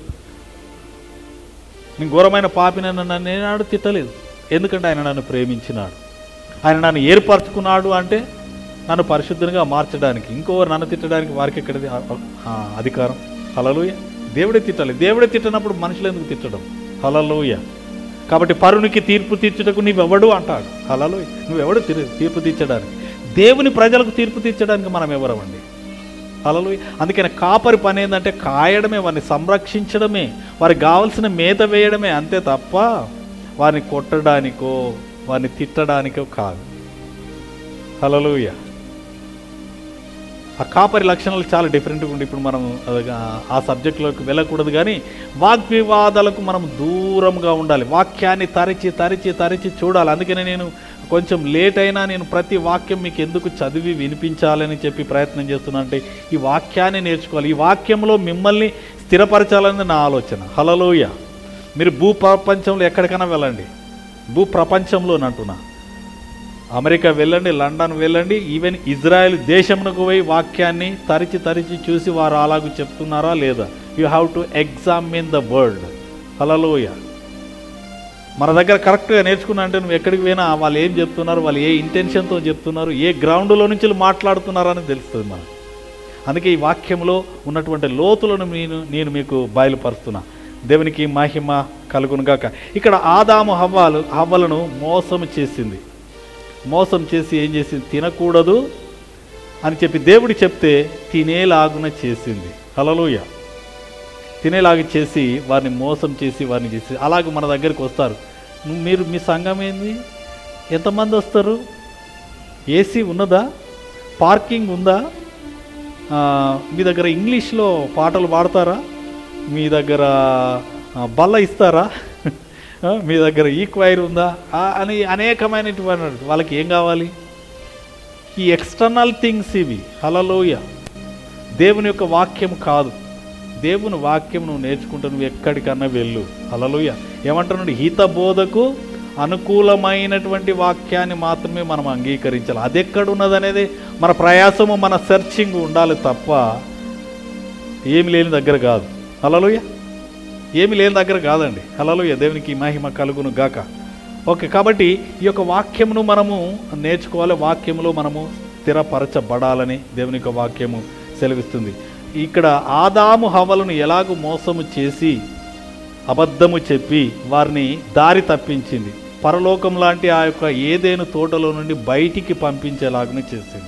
నేను ఘోరమైన పాపిన నన్ను నేనాడు తిట్టలేదు ఎందుకంటే ఆయన నన్ను ప్రేమించినాడు ఆయన నన్ను ఏర్పరచుకున్నాడు అంటే నన్ను పరిశుద్ధంగా మార్చడానికి ఇంకోరు నన్ను తిట్టడానికి వారికి ఎక్కడిది ఆ- ఆ అధికారం హలలుయ దేవుడే తిట్టాలి దేవుడే తిట్టినప్పుడు మనుషులు ఎందుకు తిట్టడం హలలుయ కాబట్టి పరునికి తీర్పు తీర్చుటకు నీవెవడు అంటాడు హలలుయ నువ్వెవడు తీర్- తీర్పు తీర్చడానికి దేవుని ప్రజలకు తీర్పు తీర్చడానికి మనం ఎవరమండి హలలు అందుకని కాపరి పని ఏంటంటే కాయడమే వారిని సంరక్షించడమే వారికి కావలసిన మేత వేయడమే అంతే తప్ప వారిని కొట్టడానికో వారిని తిట్టడానికో కాదు హలలుయ ఆ కాపరి లక్షణాలు చాలా డిఫరెంట్గా ఉండి ఇప్పుడు మనం అది ఆ- ఆ సబ్జెక్టులోకి వెళ్ళకూడదు కానీ వాగ్వివాదాలకు మనం దూరంగా ఉండాలి వాక్యాన్ని తరిచి తరిచి తరిచి చూడాలి అందుకనే నేను కొంచెం లేట్ అయినా నేను ప్రతి వాక్యం మీకు ఎందుకు చదివి వినిపించాలని చెప్పి ప్రయత్నం చేస్తున్నా అంటే ఈ వాక్యాన్ని నేర్చుకోవాలి ఈ వాక్యంలో మిమ్మల్ని స్థిరపరచాలని నా ఆలోచన హలలోయ మీరు భూ ప్రపంచంలో ఎక్కడికైనా వెళ్ళండి భూ ప్రపంచంలో అంటున్నా అమెరికా వెళ్ళండి లండన్ వెళ్ళండి ఈవెన్ ఇజ్రాయెల్ దేశమునకు పోయి వాక్యాన్ని తరిచి తరిచి చూసి వారు అలాగూ చెప్తున్నారా లేదా you have to examine the world hallelujah మన దగ్గర కరెక్ట్గా నేర్చుకున్నా అంటే నువ్వు ఎక్కడికి పోయినా వాళ్ళు ఏం చెప్తున్నారు వాళ్ళు ఏ ఇంటెన్షన్తో చెప్తున్నారు ఏ గ్రౌండ్లో నుంచి మాట్లాడుతున్నారని తెలుస్తుంది మనకు అందుకే ఈ వాక్యంలో ఉన్నటువంటి లోతులను నేను నేను మీకు బయలుపరుస్తున్నా దేవునికి మహిమ కలుగునుగాక ఇక్కడ ఆదాము హవ్వాలు హవ్వలను మోసం చేసింది మోసం చేసి ఏం చేసింది తినకూడదు అని చెప్పి దేవుడు చెప్తే తినేలాగున చేసింది హలలోయ తినేలాగా చేసి వారిని మోసం చేసి వారిని చేసి అలాగే మన దగ్గరికి వస్తారు నువ్వు మీరు మీ సంఘం ఏంది ఎంతమంది వస్తారు ఏసీ ఉన్నదా పార్కింగ్ ఉందా ఆ, మీ దగ్గర ఇంగ్లీష్లో పాటలు పాడతారా మీ దగ్గర ఆ, బల్ల ఇస్తారా ఆ, మీ దగ్గర ఈక్వైర్ ఉందా ఆ, అని అనేకమైనటువంటి వాళ్ళకి ఏం కావాలి ఈ ఎక్స్టర్నల్ థింగ్స్ ఇవి హలలోయ దేవుని యొక్క వాక్యం కాదు దేవుని వాక్యం నువ్వు నేర్చుకుంటూ నువ్వు ఎక్కడికన్నా వెళ్ళు హలలోయ ఏమంటున్నాడు హిత బోధకు అనుకూలమైనటువంటి వాక్యాన్ని మాత్రమే మనం అంగీకరించాలి అది ఎక్కడ ఉన్నదనేది మన ప్రయాసము మన సెర్చింగ్ ఉండాలి తప్ప ఏమి లేని దగ్గర కాదు హలలోయ ఏమి లేని దగ్గర కాదండి హలలోయ దేవునికి మహిమ కలుగును గాక ఓకే కాబట్టి ఈ యొక్క వాక్యమును మనము నేర్చుకోవాలి వాక్యములో మనము స్థిరపరచబడాలని దేవుని యొక్క వాక్యము సెలవిస్తుంది ఇక్కడ ఆదాము హవలను ఎలాగూ మోసము చేసి అబద్ధము చెప్పి వారిని దారి తప్పించింది పరలోకం లాంటి ఆ యొక్క ఏదేను తోటలో నుండి బయటికి పంపించేలాగానే చేసింది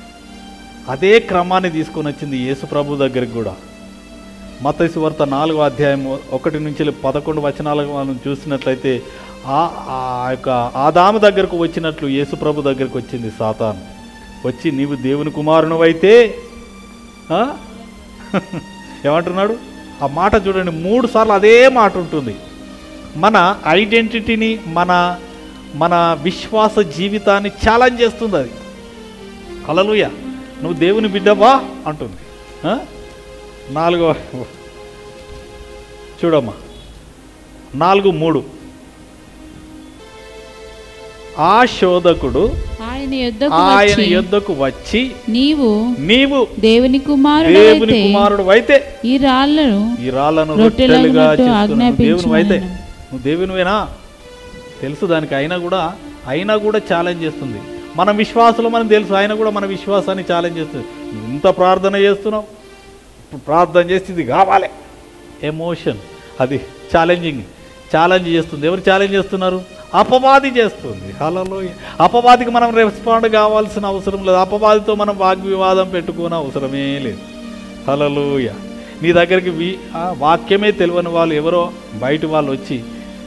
అదే క్రమాన్ని తీసుకొని వచ్చింది యేసు ప్రభు దగ్గరికి కూడా మతైసు వార్త నాలుగో అధ్యాయం ఒకటి నుంచి పదకొండు వచనాలకు మనం చూసినట్లయితే ఆ ఆ యొక్క ఆదాము దగ్గరకు వచ్చినట్లు యేసు ప్రభు దగ్గరకు వచ్చింది సాతాను వచ్చి నీవు దేవుని కుమారునివైతే ఆ? ఏమంటున్నాడు ఆ మాట చూడండి మూడు సార్లు అదే మాట ఉంటుంది మన ఐడెంటిటీని మన మన విశ్వాస జీవితాన్ని ఛాలెంజ్ చేస్తుంది అది హలలుయ నువ్వు దేవుని బిడ్డవా అంటుంది ఆ? నాలుగో చూడమ్మా నాలుగు మూడు ఆ శోధకుడు ఆయన యుద్ధకు ఆయన వచ్చి యుద్ధకు వచ్చి నీవు నీవు దేవుని కుమారుడు దేవుని కుమారుడు అయితే ఈ రాళ్లను ఈ రాళ్ళను రొట్టెలగునట్టు రొట్టెలుగా చేస్తున్నావు. నువ్వు దేవుని అయితే ఆజ్ఞాపించుమనెను. నువ్వు దేవునివేనా తెలుసు దానికి అయినా కూడా అయినా కూడా ఛాలెంజ్ చేస్తుంది మన విశ్వాసంలో మనం తెలుసు ఆయన కూడా మన విశ్వాసాన్ని ఛాలెంజ్ చేస్తుంది నువ్వు ఇంత ప్రార్థన చేస్తున్నావు ఇప్పుడు ప్రార్థన చేసి ఇది కావాలి ఎమోషన్ అది ఛాలెంజింగ్ ఛాలెంజ్ చేస్తుంది ఎవరు ఛాలెంజ్ చేస్తున్నారు అపవాది చేస్తుంది హలలో అపవాదికి మనం రెస్పాండ్ కావాల్సిన అవసరం లేదు అపవాదితో మనం వాగ్వివాదం పెట్టుకునే అవసరమే లేదు హలలోయ నీ దగ్గరికి వి ఆ వాక్యమే తెలియని వాళ్ళు ఎవరో బయట వాళ్ళు వచ్చి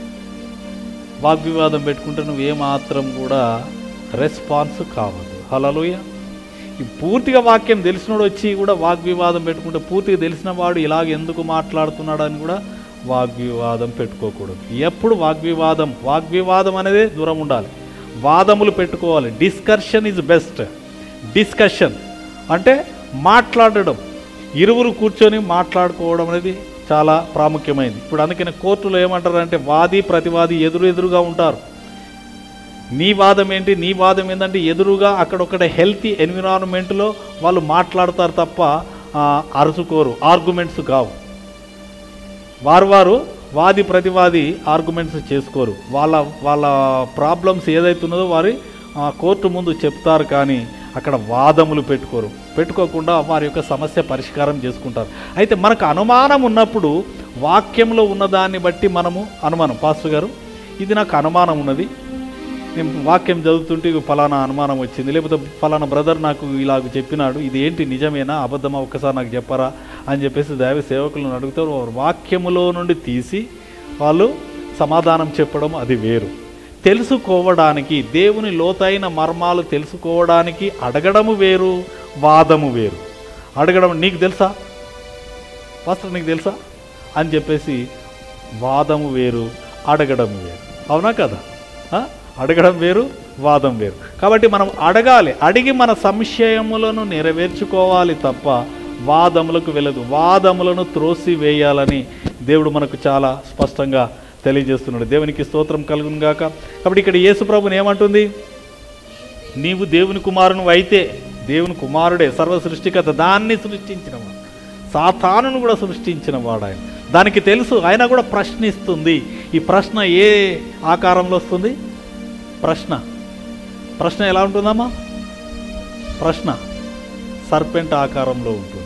వాగ్వివాదం పెట్టుకుంటే నువ్వు ఏమాత్రం కూడా రెస్పాన్స్ కావద్దు హలలోయ ఈ పూర్తిగా వాక్యం తెలిసినోడు వచ్చి కూడా వాగ్వివాదం పెట్టుకుంటే పూర్తిగా తెలిసిన వాడు ఇలాగ ఎందుకు మాట్లాడుతున్నాడు అని కూడా వాగ్వివాదం పెట్టుకోకూడదు ఎప్పుడు వాగ్వివాదం వాగ్వివాదం అనేది దూరం ఉండాలి వాదములు పెట్టుకోవాలి డిస్కషన్ ఈజ్ బెస్ట్ డిస్కషన్ అంటే మాట్లాడడం ఇరువురు కూర్చొని మాట్లాడుకోవడం అనేది చాలా ప్రాముఖ్యమైనది ఇప్పుడు అందుకని కోర్టులో ఏమంటారంటే వాది ప్రతివాది ఎదురు ఎదురుగా ఉంటారు నీ వాదం ఏంటి నీ వాదం ఏంటంటే ఎదురుగా అక్కడ ఒకటి హెల్తీ ఎన్విరాన్మెంట్లో వాళ్ళు మాట్లాడతారు తప్ప ఆ, అరుచుకోరు ఆర్గ్యుమెంట్స్ కావు వారు వారు వాది ప్రతివాది ఆర్గ్యుమెంట్స్ చేసుకోరు వాళ్ళ వాళ్ళ ప్రాబ్లమ్స్ ఏదైతున్నదో వారి ఆ, కోర్టు ముందు చెప్తారు కానీ అక్కడ వాదములు పెట్టుకోరు పెట్టుకోకుండా వారి యొక్క సమస్య పరిష్కారం చేసుకుంటారు అయితే మనకు అనుమానం ఉన్నప్పుడు వాక్యంలో ఉన్నదాన్ని బట్టి మనము అనుమానం పాస్టర్ గారు ఇది నాకు అనుమానం ఉన్నది నేను వాక్యం చదువుతుంటే ఇగో ఫలానా అనుమానం వచ్చింది లేకపోతే ఫలానా బ్రదర్ నాకు ఇలాగ చెప్పినాడు ఇది ఏంటి నిజమేనా అబద్ధమా ఒక్కసారి నాకు చెప్పరా అని చెప్పేసి దైవ సేవకులను అడుగుతారు వారు వాక్యములో నుండి తీసి వాళ్ళు సమాధానం చెప్పడం అది వేరు తెలుసుకోవడానికి దేవుని లోతైన మర్మాలు తెలుసుకోవడానికి అడగడము వేరు వాదము వేరు అడగడం నీకు తెలుసా పాస్టర్ నీకు తెలుసా అని చెప్పేసి వాదము వేరు అడగడం వేరు అవునా కదా ఆ? అడగడం వేరు వాదం వేరు కాబట్టి మనం అడగాలి అడిగి మన సంశయములను నెరవేర్చుకోవాలి తప్ప వాదములకు వెళ్ళదు వాదములను త్రోసి వేయాలని దేవుడు మనకు చాలా స్పష్టంగా తెలియజేస్తున్నాడు దేవునికి స్తోత్రం కలుగును గాక కాబట్టి ఇక్కడ యేసుప్రభుని ఏమంటుంది నీవు దేవుని కుమారుని అయితే దేవుని కుమారుడే సర్వ సృష్టికర్త దాన్ని సృష్టించినవాడు సాతానును కూడా సృష్టించిన వాడు ఆయన దానికి తెలుసు ఆయన కూడా ప్రశ్నిస్తుంది ఈ ప్రశ్న ఏ ఆకారంలో వస్తుంది ప్రశ్న ప్రశ్న ఎలా ఉంటుందమ్మా ప్రశ్న సర్పెంట్ ఆకారంలో ఉంటుంది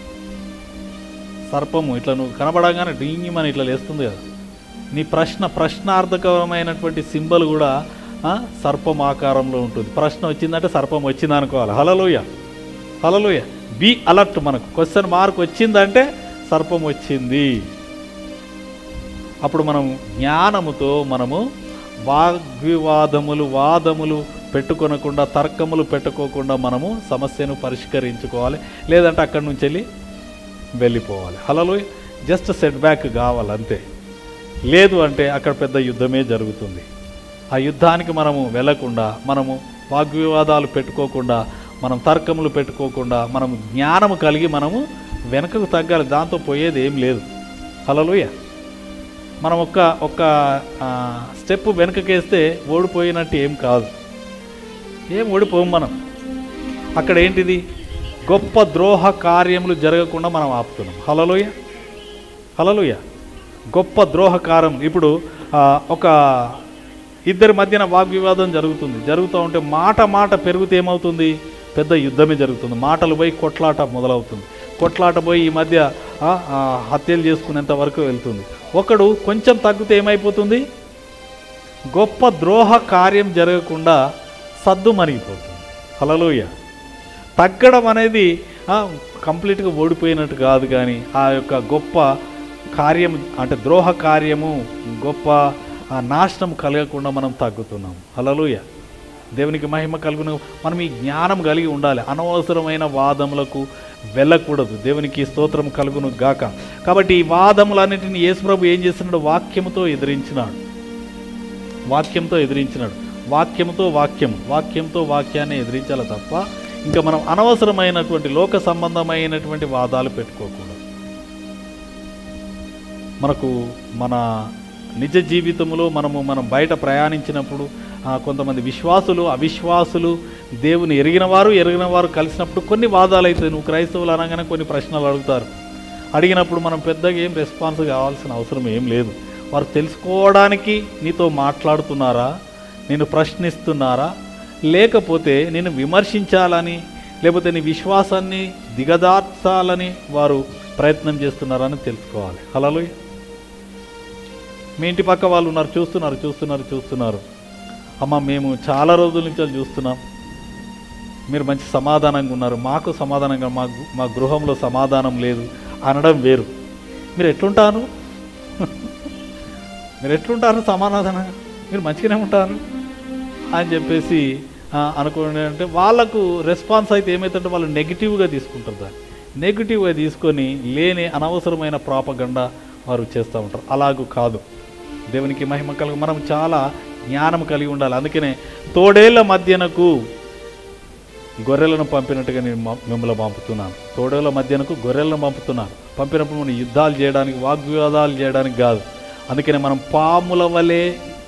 సర్పము ఇట్లా నువ్వు కనబడగానే డింగిమని ఇట్లా లేస్తుంది కదా నీ ప్రశ్న ప్రశ్నార్థకమైనటువంటి సింబల్ కూడా ఆ, సర్పం ఆకారంలో ఉంటుంది ప్రశ్న వచ్చిందంటే సర్పం వచ్చింది అనుకోవాలి హలలోయ హలలోయ బి అలర్ట్ మనకు క్వశ్చన్ మార్క్ వచ్చిందంటే సర్పం వచ్చింది అప్పుడు మనం జ్ఞానముతో మనము వాగ్వివాదములు వాదములు పెట్టుకొనకుండా తర్కములు పెట్టుకోకుండా మనము సమస్యను పరిష్కరించుకోవాలి లేదంటే అక్కడి నుంచి వెళ్ళి వెళ్ళిపోవాలి హలలో జస్ట్ సెట్ బ్యాక్ కావాలి అంతే లేదు అంటే అక్కడ పెద్ద యుద్ధమే జరుగుతుంది ఆ యుద్ధానికి మనము వెళ్ళకుండా మనము వాగ్వివాదాలు పెట్టుకోకుండా మనం తర్కములు పెట్టుకోకుండా మనం జ్ఞానము కలిగి మనము వెనకకు తగ్గాలి దాంతో పోయేది ఏం లేదు హలలుయ మనం ఒక్క ఒక్క స్టెప్ వెనకకేస్తే ఓడిపోయినట్టు ఏం కాదు ఏం ఓడిపోం మనం అక్కడ ఏంటిది గొప్ప ద్రోహ కార్యములు జరగకుండా మనం ఆపుతున్నాం హలలోయ హలలోయ గొప్ప ద్రోహ కార్యం ఇప్పుడు ఆ, ఒక ఇద్దరి మధ్యన వాగ్వివాదం జరుగుతుంది జరుగుతూ ఉంటే మాట మాట పెరిగితే ఏమవుతుంది పెద్ద యుద్ధమే జరుగుతుంది మాటలు పోయి కొట్లాట మొదలవుతుంది కొట్లాట పోయి ఈ మధ్య ఆ, ఆ, హత్యలు చేసుకునేంత వరకు వెళ్తుంది ఒకడు కొంచెం తగ్గితే ఏమైపోతుంది గొప్ప ద్రోహ కార్యం జరగకుండా సద్దు మరిగిపోతుంది హలలోయ తగ్గడం అనేది ఆ, కంప్లీట్గా ఓడిపోయినట్టు కాదు కానీ ఆ యొక్క గొప్ప కార్యం అంటే ద్రోహ కార్యము గొప్ప ఆ, నాశనం కలగకుండా మనం తగ్గుతున్నాం హలలోయ దేవునికి మహిమ కలుగును మనం ఈ జ్ఞానం కలిగి ఉండాలి అనవసరమైన వాదములకు వెళ్ళకూడదు దేవునికి స్తోత్రం కలుగును గాక కాబట్టి ఈ వాదములన్నిటిని యేసుప్రభు ఏం చేస్తున్నాడు వాక్యముతో ఎదిరించినాడు వాక్యంతో ఎదిరించినాడు వాక్యంతో వాక్యం వాక్యంతో వాక్యాన్ని ఎదిరించాలి తప్ప ఇంకా మనం అనవసరమైనటువంటి లోక సంబంధమైనటువంటి వాదాలు పెట్టుకోకూడదు మనకు మన నిజ జీవితంలో మనము మనం బయట ప్రయాణించినప్పుడు ఆ, కొంతమంది విశ్వాసులు అవిశ్వాసులు దేవుని ఎరిగిన వారు ఎరిగిన వారు కలిసినప్పుడు కొన్ని వాదాలు అవుతాయి నువ్వు క్రైస్తవులు అనగానే కొన్ని ప్రశ్నలు అడుగుతారు అడిగినప్పుడు మనం పెద్దగా ఏం రెస్పాన్స్ కావాల్సిన అవసరం ఏం లేదు వారు తెలుసుకోవడానికి నీతో మాట్లాడుతున్నారా నేను ప్రశ్నిస్తున్నారా లేకపోతే నేను విమర్శించాలని లేకపోతే నీ విశ్వాసాన్ని దిగదార్చాలని వారు ప్రయత్నం చేస్తున్నారని తెలుసుకోవాలి హలో మీ ఇంటి పక్క వాళ్ళు ఉన్నారు చూస్తున్నారు చూస్తున్నారు చూస్తున్నారు అమ్మ మేము చాలా రోజుల నుంచి అది చూస్తున్నాం మీరు మంచి సమాధానంగా ఉన్నారు మాకు సమాధానంగా మా గు- మా గృహంలో సమాధానం లేదు అనడం వేరు మీరు ఎట్లుంటారు మీరు ఎట్లుంటారు సమాధానంగా మీరు మంచిగానే ఉంటారు అని చెప్పేసి ఆ, అనుకోండి అంటే వాళ్ళకు రెస్పాన్స్ అయితే ఏమవుతుందంటే వాళ్ళు నెగిటివ్గా తీసుకుంటారు దాన్ని నెగిటివ్గా తీసుకొని లేని అనవసరమైన ప్రాపగండ వారు చేస్తూ ఉంటారు అలాగూ కాదు దేవునికి మహిమ కలుగు మనం చాలా జ్ఞానం కలిగి ఉండాలి అందుకనే తోడేళ్ల మధ్యనకు గొర్రెలను పంపినట్టుగా నేను మ- మిమ్మల్ని పంపుతున్నాను తోడేళ్ల మధ్యనకు గొర్రెలను పంపుతున్నాను పంపినప్పుడు మనం యుద్ధాలు చేయడానికి వాగ్వివాదాలు చేయడానికి కాదు అందుకనే మనం పాముల వలె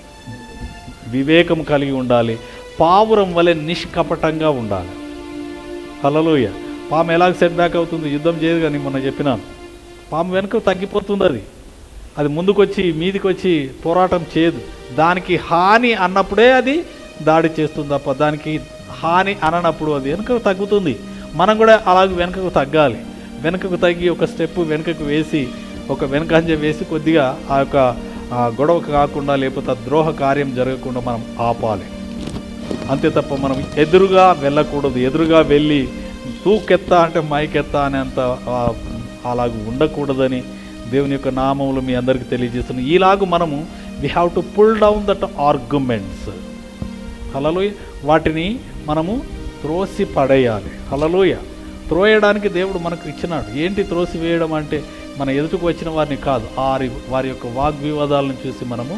వివేకం కలిగి ఉండాలి పావురం వలె నిష్కపటంగా ఉండాలి హలలోయ పాము ఎలాగ సెట్ బ్యాక్ అవుతుంది యుద్ధం చేయదు కానీ మొన్న చెప్పినాను పాము వెనుక తగ్గిపోతుంది అది అది ముందుకొచ్చి మీదికి వచ్చి పోరాటం చేయదు దానికి హాని అన్నప్పుడే అది దాడి చేస్తుంది తప్ప దానికి హాని అననప్పుడు అది వెనుకకు తగ్గుతుంది మనం కూడా అలాగ వెనుకకు తగ్గాలి వెనుకకు తగ్గి ఒక స్టెప్ వెనుకకు వేసి ఒక వెనకంజ వేసి కొద్దిగా ఆ యొక్క ఆ గొడవ కాకుండా లేకపోతే ఆ ద్రోహ కార్యం జరగకుండా మనం ఆపాలి అంతే తప్ప మనం ఎదురుగా వెళ్ళకూడదు ఎదురుగా వెళ్ళి తూకెత్తా అంటే మైకెత్తా అనేంత ఆ, అలాగ ఉండకూడదని దేవుని యొక్క నామములు మీ అందరికీ తెలియజేస్తున్నాను ఈలాగు మనము we have to pull down that arguments hallelujah వాటిని మనము త్రోసి పడేయాలి హలలోయ త్రోయడానికి దేవుడు మనకు ఇచ్చినాడు ఏంటి త్రోసి వేయడం అంటే మన ఎదుటికి వచ్చిన వారిని కాదు వారి వారి యొక్క వాగ్వివాదాలను చూసి మనము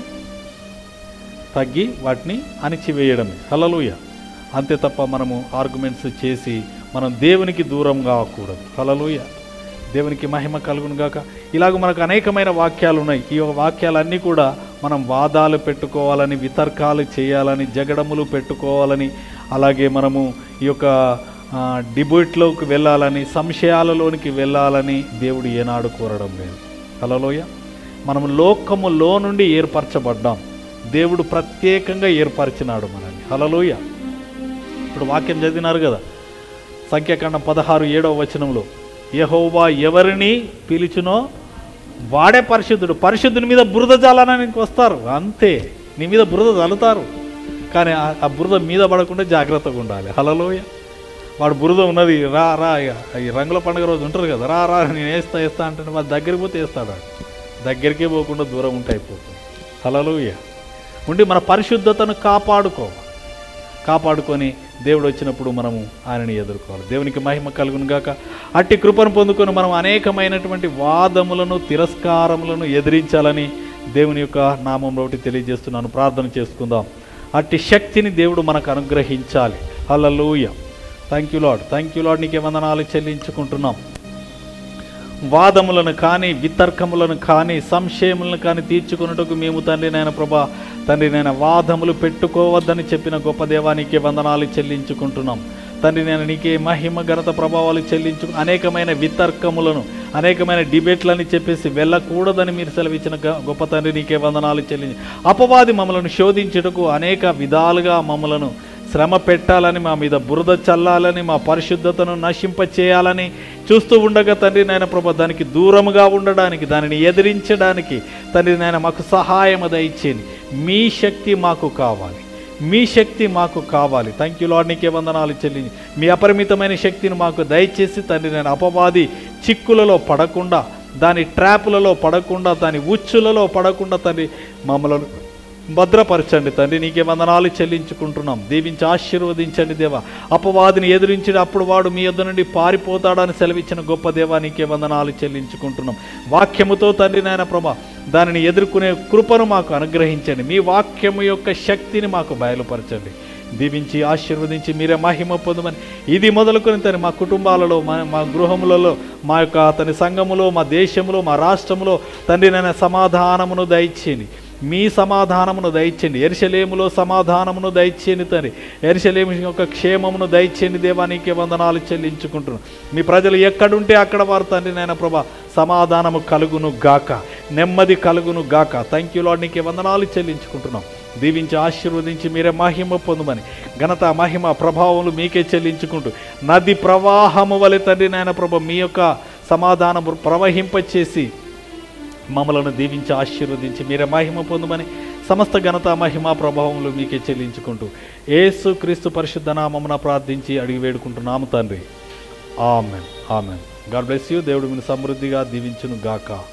తగ్గి వాటిని అణిచివేయడమే హలలుయ అంతే తప్ప మనము ఆర్గ్యుమెంట్స్ చేసి మనం దేవునికి దూరం కాకూడదు హలలుయ దేవునికి మహిమ కలుగును గాక ఇలాగ మనకు అనేకమైన వాక్యాలు ఉన్నాయి ఈ యొక్క వాక్యాలన్నీ కూడా మనం వాదాలు పెట్టుకోవాలని వితర్కాలు చేయాలని జగడములు పెట్టుకోవాలని అలాగే మనము ఈ యొక్క ఆ, డిబేట్లోకి వెళ్ళాలని సంశయాలలోనికి వెళ్ళాలని దేవుడు ఏనాడు కోరడం లేదు హలోయ మనము లోకములో నుండి ఏర్పరచబడ్డాం దేవుడు ప్రత్యేకంగా ఏర్పరిచినాడు మనల్ని హలలోయ ఇప్పుడు వాక్యం చదివినారు కదా సంఖ్యాకాండం పదహారు ఏడవ వచనంలో యహోవా ఎవరిని పిలిచునో వాడే పరిశుద్ధుడు పరిశుద్ధుని మీద బురద జాలనానికి వస్తారు అంతే నీ మీద బురద చల్లుతారు కానీ ఆ- ఆ బురద మీద పడకుండా జాగ్రత్తగా ఉండాలి హలలోయ వాడు బురద ఉన్నది రా రా ఇక ఈ రంగుల పండుగ రోజు ఉంటారు కదా రా రా నేను వేస్తా వేస్తా అంటే వాడు దగ్గరికి పోతే వేస్తాడు వాడు. దగ్గరికే పోకుండా దూరం ఉంటే అయిపోతుంది హలలోయ ఉండి మన పరిశుద్ధతను కాపాడుకోవాలి కాపాడుకొని దేవుడు వచ్చినప్పుడు మనము ఆయనని ఎదుర్కోవాలి దేవునికి మహిమ కలుగును గాక అట్టి కృపను పొందుకొని మనం అనేకమైనటువంటి వాదములను తిరస్కారములను ఎదిరించాలని దేవుని యొక్క నామంలో ఒకటి తెలియజేస్తున్నాను ప్రార్థన చేసుకుందాం అట్టి శక్తిని దేవుడు మనకు అనుగ్రహించాలి hallelujah thank you Lord thank you Lord నీకే వందనాలు చెల్లించుకుంటున్నాం వాదములను కానీ వితర్కములను కానీ సంశయములను కానీ తీర్చుకున్నట్టుకు మేము తండ్రి నాయన ప్రభా తండ్రి నాయన వాదములు పెట్టుకోవద్దని చెప్పిన గొప్ప దేవానికి వందనాలు చెల్లించుకుంటున్నాం తండ్రి నేను నీకే మహిమ ఘనత ప్రభావాలు చెల్లించు అనేకమైన వితర్కములను అనేకమైన డిబేట్లని చెప్పేసి వెళ్ళకూడదని మీరు సెలవిచ్చిన గ- గొప్ప తండ్రి నీకే వందనాలు చెల్లించి అపవాది మమ్మలను శోధించుటకు అనేక విధాలుగా మమ్మలను శ్రమ పెట్టాలని మా మీద బురద చల్లాలని మా పరిశుద్ధతను నశింప చేయాలని చూస్తూ ఉండగా తండ్రి నాయన ప్రభా దానికి దూరముగా ఉండడానికి దానిని ఎదిరించడానికి తండ్రి నాయన మాకు సహాయం దయచేయండి మీ శక్తి మాకు కావాలి మీ శక్తి మాకు కావాలి థ్యాంక్ యూ లాడ్ నీకే వందనాలు చెల్లించి మీ అపరిమితమైన శక్తిని మాకు దయచేసి తండ్రి నేను అపవాది చిక్కులలో పడకుండా దాని ట్రాపులలో పడకుండా దాని ఉచ్చులలో పడకుండా తండ్రి మమ్మలను భద్రపరచండి తండ్రి నీకే వందనాలు చెల్లించుకుంటున్నాం దీవించి ఆశీర్వదించండి దేవా అపవాదిని ఎదిరించి అప్పుడు వాడు మీ యొద్ద నుండి పారిపోతాడని సెలవిచ్చిన గొప్ప దేవా నీకే వందనాలు చెల్లించుకుంటున్నాం వాక్యముతో తండ్రి నాయన ప్రభా దానిని ఎదుర్కొనే కృపను మాకు అనుగ్రహించండి మీ వాక్యము యొక్క శక్తిని మాకు బయలుపరచండి దీవించి ఆశీర్వదించి మీరే మహిమ పొందమని ఇది మొదలుకొని తను మా కుటుంబాలలో మా మా గృహములలో మా యొక్క అతని సంఘములో మా దేశంలో మా రాష్ట్రంలో తండ్రి నైనా సమాధానమును దయచేయండి మీ సమాధానమును దయచేయండి ఎరిశలేములో సమాధానమును దయచేయండి తండ్రి ఎరిశలేము యొక్క క్షేమమును దయచేయండి దేవానికి వందనాలు చెల్లించుకుంటున్నాను మీ ప్రజలు ఎక్కడుంటే అక్కడ వారు తండ్రి నాయన ప్రభా సమాధానము కలుగును గాక నెమ్మది కలుగును గాక థ్యాంక్ యూ లాడ్ నీకే వందనాలు చెల్లించుకుంటున్నాం దీవించి ఆశీర్వదించి మీరే మహిమ పొందమని ఘనత మహిమ ప్రభావములు మీకే చెల్లించుకుంటూ నది ప్రవాహము వలె తండ్రి నాయన ప్రభ మీ యొక్క సమాధానము ప్రవహింపచేసి మమ్మలను దీవించి ఆశీర్వదించి మీరే మహిమ పొందమని సమస్త ఘనత మహిమ ప్రభావములు మీకే చెల్లించుకుంటూ ఏసు క్రీస్తు పరిశుద్ధ నామమున ప్రార్థించి అడిగి వేడుకుంటున్నాము తండ్రి amen amen God bless you దేవుడు మీరు సమృద్ధిగా దీవించును గాక